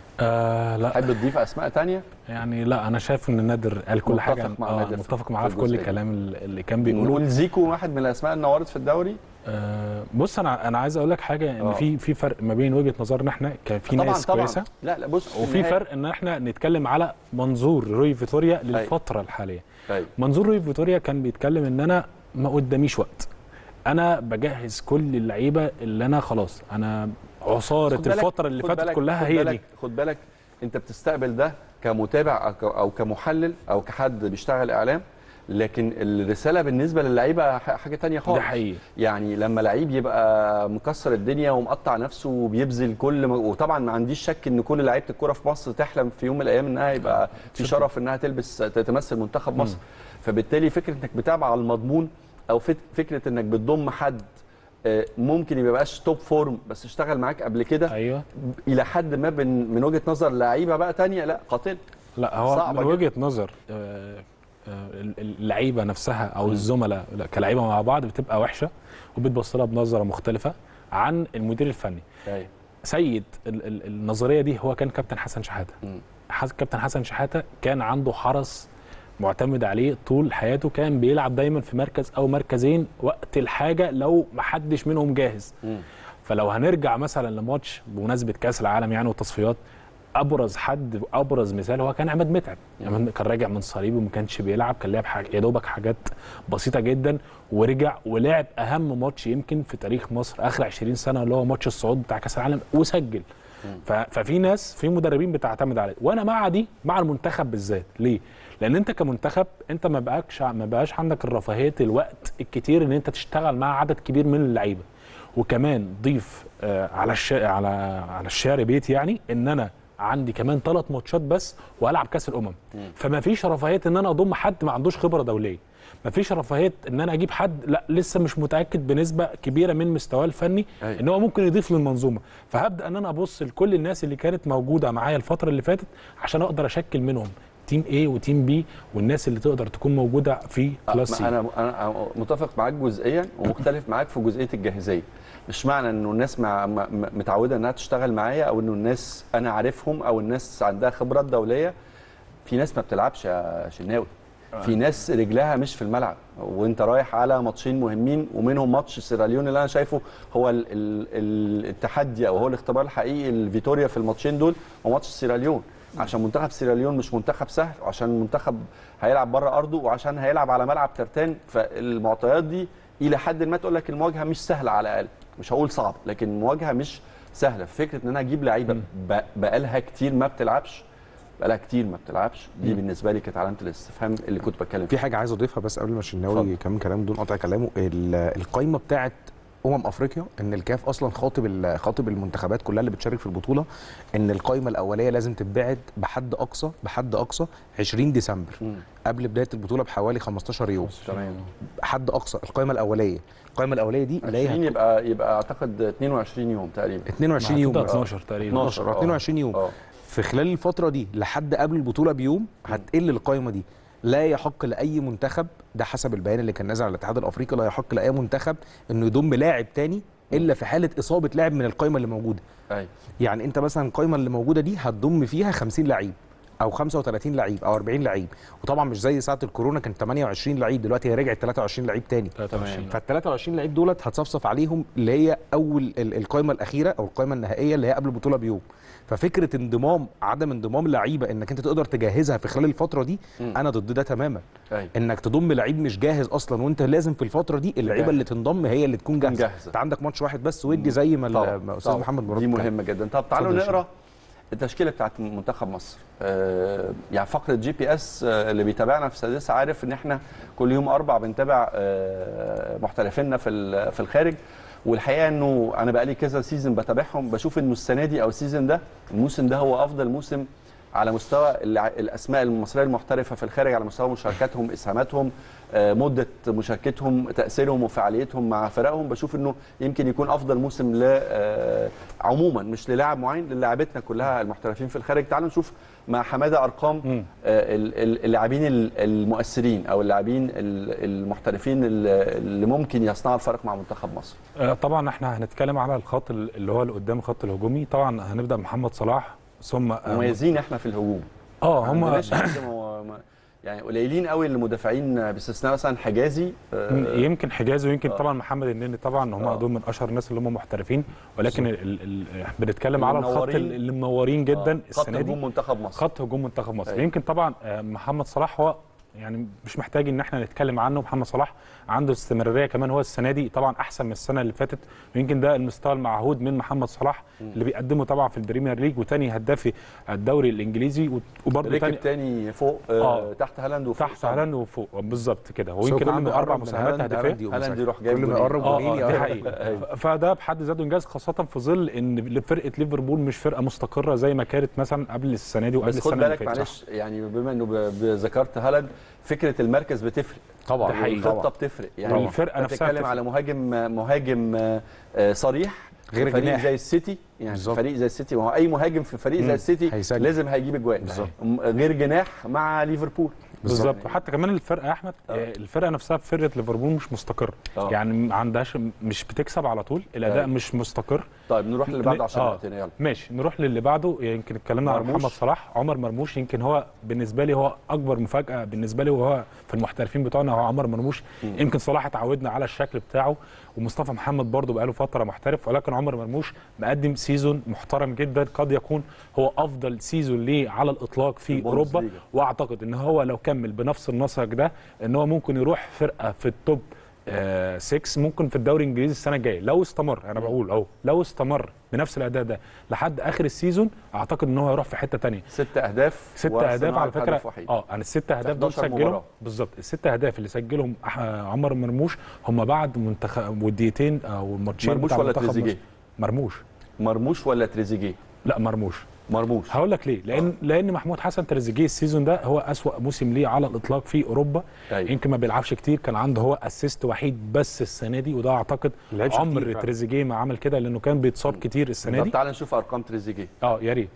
آه لا تحب تضيف اسماء تانية؟ يعني لا انا شايف ان نادر قال كل متفق حاجه مع آه نادر في- متفق في معاه في كل الجزئية دي. الكلام اللي كان بيقوله نقول زيكو واحد من الاسماء اللي نورت في الدوري آه بص انا انا عايز اقول لك حاجه ان آه. في في فرق ما بين وجهه نظرنا احنا كان في طبعا ناس طبعا كويسه لا لا بص وفي النهاية- فرق ان احنا نتكلم على منظور روي فيتوريا للفتره الحاليه أيوة. منظور روي فيتوريا كان بيتكلم ان انا ما قداميش وقت انا بجهز كل اللعيبه اللي انا خلاص انا عصاره خد بالك- الفتره اللي خد فاتت بالك- كلها خد هي بالك دي خد بالك انت بتستقبل ده كمتابع أو ك- او كمحلل او كحد بيشتغل اعلام لكن الرساله بالنسبه للعيبه ح- حاجه تانية خالص ده حقيقي يعني لما لعيب يبقى مكسر الدنيا ومقطع نفسه وبيبذل كل م... وطبعا ما عنديش شك ان كل لعيبه الكوره في مصر تحلم في يوم من الايام انها يبقى في شرف انها تلبس تمثل منتخب مصر فبالتالي فكره انك بتابع على المضمون او فت- فكره انك بتضم حد آه، ممكن يبقى بقاش توب فورم بس اشتغل معاك قبل كده ايوه الى حد ما من, من وجهه نظر لعيبه بقى تانية لا قاتل لا هو صعبة من جدا. وجهه نظر آه، آه، اللعيبه نفسها او الزملاء لا، كلعيبه مع بعض بتبقى وحشه وبتبص لها بنظره مختلفه عن المدير الفني ايوه سيد ال- ال- النظريه دي هو كان كابتن حسن شحاته مم. حس- كابتن حسن شحاته كان عنده حرس معتمد عليه طول حياته كان بيلعب دايما في مركز او مركزين وقت الحاجه لو ما حدش منهم جاهز مم. فلو هنرجع مثلا لماتش بمناسبه كاس العالم يعني والتصفيات ابرز حد ابرز مثال هو كان عماد متعب عماد كان راجع من صليبي وما كانش بيلعب كان لعب حاجة يا دوبك حاجات بسيطه جدا ورجع ولعب اهم ماتش يمكن في تاريخ مصر اخر 20 سنه اللي هو ماتش الصعود بتاع كاس العالم وسجل ف- ففي ناس في مدربين بتعتمد عليه وانا مع دي مع المنتخب بالذات ليه لان انت كمنتخب انت ما بقاش ما بقاش عندك الرفاهيه الوقت الكتير ان انت تشتغل مع عدد كبير من اللعيبه وكمان ضيف آه، على الش... على على الشعر بيت يعني ان انا عندي كمان ثلاث ماتشات بس والعب كاس الامم فما فيش رفاهيه ان انا اضم حد ما عندوش خبره دوليه ما فيش رفاهيه ان انا اجيب حد لا لسه مش متاكد بنسبه كبيره من مستواه الفني أيوة. ان هو ممكن يضيف للمنظومه فهبدا ان انا ابص لكل الناس اللي كانت موجوده معايا الفتره اللي فاتت عشان اقدر اشكل منهم تيم A وتيم B والناس اللي تقدر تكون موجوده في كلاس ما C انا انا متفق معاك جزئيا ومختلف معاك في جزئيه الجاهزيه مش معنى انه الناس مع م- م- متعوده انها تشتغل معايا او انه الناس انا عارفهم او الناس عندها خبرات دوليه في ناس ما بتلعبش يا شناوي في ناس رجلها مش في الملعب وانت رايح على ماتشين مهمين ومنهم ماتش سيراليون اللي انا شايفه هو ال ال ال التحدي او هو الاختبار الحقيقي لفيتوريا في الماتشين دول هو ماتش سيراليون عشان منتخب سيراليون مش منتخب سهل وعشان منتخب هيلعب بره ارضه وعشان هيلعب على ملعب ترتان فالمعطيات دي الى حد ما تقول لك المواجهه مش سهله على الاقل مش هقول صعب لكن المواجهه مش سهله فكره ان انا اجيب لعيبه ب- بقالها كتير ما بتلعبش بقالها كتير ما بتلعبش دي بالنسبه لي كانت علامه الاستفهام اللي كنت بتكلم في فيها حاجه عايز اضيفها بس قبل ما الشناوي اتفضل. يكمل كلامه بدون قطع كلامه ال- القايمه بتاعه امم افريقيا ان الكاف اصلا خاطب ال- خاطب المنتخبات كلها اللي بتشارك في البطوله ان القايمه الاوليه لازم تتبعت بحد اقصى بحد اقصى 20 ديسمبر مم. قبل بدايه البطوله بحوالي 15 يوم تمام حد اقصى القايمه الاوليه القايمه الاوليه دي اللي 20 هي يبقى يبقى اعتقد 22 يوم تقريبا 22 يوم هتبقى بس. 12 تقريبا 12 12 22 يوم اه في خلال الفتره دي لحد قبل البطوله بيوم هتقل القايمه دي لا يحق لاي منتخب ده حسب البيان اللي كان نازل على الاتحاد الافريقي لا يحق لاي منتخب انه يضم لاعب تاني الا في حاله اصابه لاعب من القائمه اللي موجوده ايوه يعني انت مثلا القائمه اللي موجوده دي هتضم فيها 50 لعيب او 35 لعيب او 40 لعيب وطبعا مش زي ساعه الكورونا كان 28 لعيب دلوقتي هي رجعت 23 لعيب تاني 23 فال 23 لعيب دولت هتصفصف عليهم اللي هي اول ال- القائمه الاخيره او القائمه النهائيه اللي هي قبل البطوله بيوم ففكره انضمام عدم انضمام لعيبه انك انت تقدر تجهزها في خلال الفتره دي مم. انا ضد ده تماما ايوه انك تضم لعيب مش جاهز اصلا وانت لازم في الفتره دي اللعيبه جاهز. اللي تنضم هي اللي تكون جاهزه جاهزة. انت عندك ماتش واحد بس ودي زي ما طبعا ال- ما استاذ طبعا. محمد مراد دي اتكلم. مهمه جدا طب تعالوا اتفضل يا نقرا التشكيله بتاعت منتخب مصر آه يعني فقره جي بي اس آه اللي بيتابعنا في سادسه عارف ان احنا كل يوم اربع بنتابع آه محترفينا في ال- في الخارج والحقيقه انه انا بقالي كذا سيزون بتابعهم بشوف انه السنه دي او السيزون ده الموسم ده هو افضل موسم على مستوى الع- الاسماء المصريه المحترفه في الخارج على مستوى مشاركاتهم اسهاماتهم آه، مده مشاركتهم تاثيرهم وفعاليتهم مع فرقهم بشوف انه يمكن يكون افضل موسم ل آه، عموما مش للاعب معين للاعبتنا كلها المحترفين في الخارج تعالوا نشوف مع حماده ارقام مم. آه، ال- ال- اللاعبين ال- المؤثرين او اللاعبين ال- المحترفين اللي اللي ممكن يصنعوا الفرق مع منتخب مصر آه، طبعا احنا هنتكلم على الخط اللي هو اللي قدام الخط الهجومي طبعا هنبدا محمد صلاح ثم آه، مميزين احنا في الهجوم اه ما هم عندناش حد مو- ما- يعني قليلين قوي المدافعين باستثناء مثلا حجازي آه، يمكن حجازي ويمكن آه. طبعا محمد النني طبعا هم آه. دول من اشهر الناس اللي هم محترفين ولكن ال ال ال بنتكلم على الخط منورين. اللي منورين جدا آه، خط السنه دي هجوم منتخب مصر خط هجوم منتخب مصر أيوة. يمكن طبعا آه، محمد صلاح هو يعني مش محتاج ان احنا نتكلم عنه محمد صلاح عنده استمراريه كمان هو السنه دي طبعا احسن من السنه اللي فاتت ويمكن ده المستوى المعهود من محمد صلاح اللي بيقدمه طبعا في البريمير ليج وتاني هداف الدوري الانجليزي وبرده ركب تاني تاني فوق آه آه. تحت هالاند وفوق تحت صلاح. هالاند وفوق بالظبط كده هو بس يمكن كل ما عنده يقرب اربع من مساهمات هالاند، هدفيه هالاند يقوم هالاند مسجل. يروح جايب كل ما جولين. يقرب اه جولين اه دي يقرب. حقيقه أيوة. ف- فده بحد ذاته انجاز خاصه في ظل ان فرقه ليفربول مش فرقه مستقره زي ما كانت مثلا قبل السنه دي وقبل بس خد السنه اللي بالك فاتت معلش يعني بما انه ب- ب- ذكرت هالاند فكره المركز بتفرق طبعا ده حقيقي. الخطه طبعا بتفرق طبعا. يعني الفرقة أنت نفسها بتتكلم بتفرق. على مهاجم مهاجم آه، آه، صريح غير في فريق جناح. زي السيتي يعني بالظبط. فريق زي السيتي ما هو اي مهاجم في فريق زي السيتي هيسجل. لازم هيجيب اجوان بالظبط. م- غير جناح مع ليفربول بالظبط يعني وحتى كمان الفرقه يا احمد آه. آه. الفرقه نفسها في فرقه ليفربول مش مستقره آه. يعني ما عندهاش مش بتكسب على طول الاداء أيوة. مش مستقر طيب نروح للي بعده عشان آه. وقتنا يلا ماشي نروح للي بعده يمكن اتكلمنا على مرموش. محمد صلاح عمر مرموش يمكن هو بالنسبه لي هو اكبر مفاجاه بالنسبه لي وهو في المحترفين بتوعنا هو عمر مرموش يمكن صلاح اتعودنا على الشكل بتاعه ومصطفى محمد برضه بقاله فتره محترف ولكن عمر مرموش مقدم سيزون محترم جدا قد يكون هو افضل سيزون ليه على الاطلاق في البوندسليغا. اوروبا واعتقد ان هو لو كمل بنفس النسق ده ان هو ممكن يروح فرقه في التوب 6 ممكن في الدوري الانجليزي السنه الجايه لو استمر انا بقول اهو لو استمر بنفس الاداء ده لحد اخر السيزون اعتقد ان هو هيروح في حته تانية ست اهداف ست وصناعة اهداف على فكره هدف وحيد. اه انا الست اهداف دول 11 سجلهم مباراة. بالظبط الست اهداف اللي سجلهم أح- عمر مرموش هم بعد منتخب وديتين او الماتشين مرموش بتاع ولا منتخب تريزيجيه؟ مصر. مرموش مرموش ولا تريزيجيه لا مرموش مرموش هقول لك ليه لان لان محمود حسن تريزيجيه السيزون ده هو اسوا موسم ليه على الاطلاق في اوروبا أيوة. يمكن ما بيلعبش كتير كان عنده هو اسيست وحيد بس السنه دي وده اعتقد لعبش عمر كتير فعلا. تريزيجيه ما عمل كده لانه كان بيتصاب كتير السنه طب دي تعال نشوف ارقام تريزيجيه اه يا ريت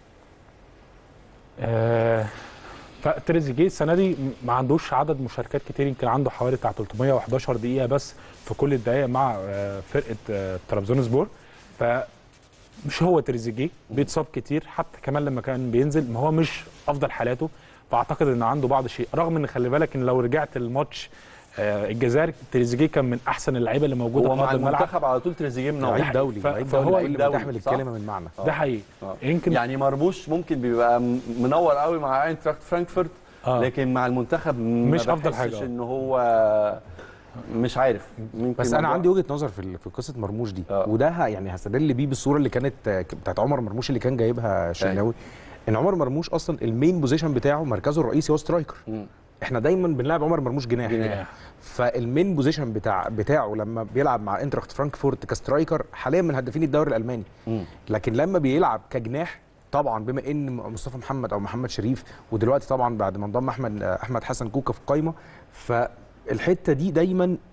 آه فتريزيجيه السنه دي ما عندوش عدد مشاركات كتير يمكن عنده حوالي بتاع 311 دقيقه بس في كل الدقائق مع آه فرقه آه ترابزونسبور ف مش هو تريزيجيه بيتصاب كتير حتى كمان لما كان بينزل ما هو مش افضل حالاته فاعتقد ان عنده بعض الشيء رغم ان خلي بالك ان لو رجعت الماتش آه الجزائر تريزيجيه كان من احسن اللعيبه اللي موجوده هو في مع ارض الملعب المنتخب على طول تريزيجيه منور لعيب دولي ف- لعيب فهو دولي لعيب دولي، بتحمل صح؟ الكلمه من معنى ده حقيقي آه. يمكن يعني مرموش ممكن بيبقى م- منور قوي مع اينتراخت فرانكفورت آه. لكن مع المنتخب ما مش أفضل حاجة. بحسش ان هو مش عارف ممكن بس انا موضوع- عندي وجهه نظر في ال- في قصه مرموش دي آه. وده ه- يعني هستدل بيه بالصوره اللي كانت آه، ك- بتاعت عمر مرموش اللي كان جايبها شناوي ان عمر مرموش اصلا المين بوزيشن بتاعه مركزه الرئيسي هو سترايكر مم. احنا دايما بنلعب عمر مرموش جناح جناح. فالمين بوزيشن بتاع بتاعه لما بيلعب مع انتراخت فرانكفورت كسترايكر حاليا من هدافين الدوري الالماني مم. لكن لما بيلعب كجناح طبعا بما ان مصطفى محمد او محمد شريف ودلوقتي طبعا بعد ما انضم احمد احمد حسن كوكا في القايمه فالحته دي دايما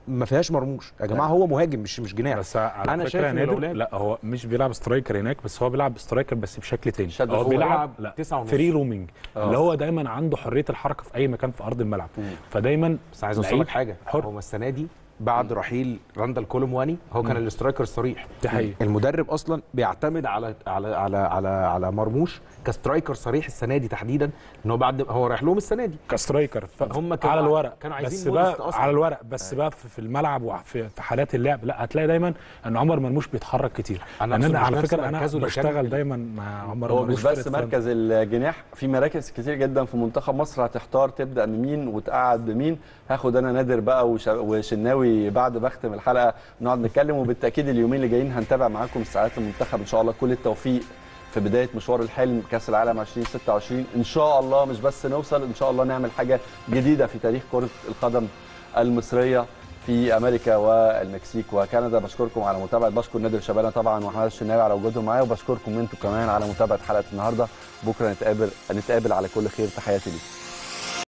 ما فيهاش مرموش يا جماعه هو مهاجم مش مش جناح بس على أنا فكره شايف يا إن نادر لو لعب- لا هو مش بيلعب سترايكر هناك بس هو بيلعب سترايكر بس بشكل تاني شد هو فوق. بيلعب بيلعب لا تسعة ونص. فري رومينج آه. اللي هو دايما عنده حريه الحركه في اي مكان في ارض الملعب فدايما بس عايز اوصل لعيب لك حاجه حر. هو السنه دي بعد رحيل راندال كولومواني هو كان الاسترايكر الصريح دي حقيقة. المدرب اصلا بيعتمد على على على على على مرموش كسترايكر صريح السنه دي تحديدا ان هو بعد هو رايح لهم السنه دي كسترايكر ف- هم كانوا على ع- الورق كانوا عايزين بس بقى مودست أصلاً. على الورق بس بقى في في الملعب وفي في حالات اللعب لا هتلاقي دايما ان عمر مرموش بيتحرك كتير أنا لان أقصد انا مش على نفس فكره انا مركزه اللي كان بشتغل في- دايما مع عمر هو مرموش مش بس فرقة فرنسا. مركز الجناح في مراكز كتير جدا في منتخب مصر هتحتار تبدا بمين وتقعد بمين هاخد انا نادر بقى وش- وشناوي بعد ما اختم الحلقه نقعد نتكلم وبالتاكيد اليومين اللي جايين هنتابع معاكم استعدادات المنتخب ان شاء الله كل التوفيق في بدايه مشوار الحلم كاس العالم 2026 ان شاء الله مش بس نوصل ان شاء الله نعمل حاجه جديده في تاريخ كره القدم المصريه في امريكا والمكسيك وكندا بشكركم على متابعه بشكر نادر شبانه طبعا وحماد الشناوي على وجودهم معايا وبشكركم انتم كمان على متابعه حلقه النهارده بكره نتقابل نتقابل على كل خير تحياتي ليكم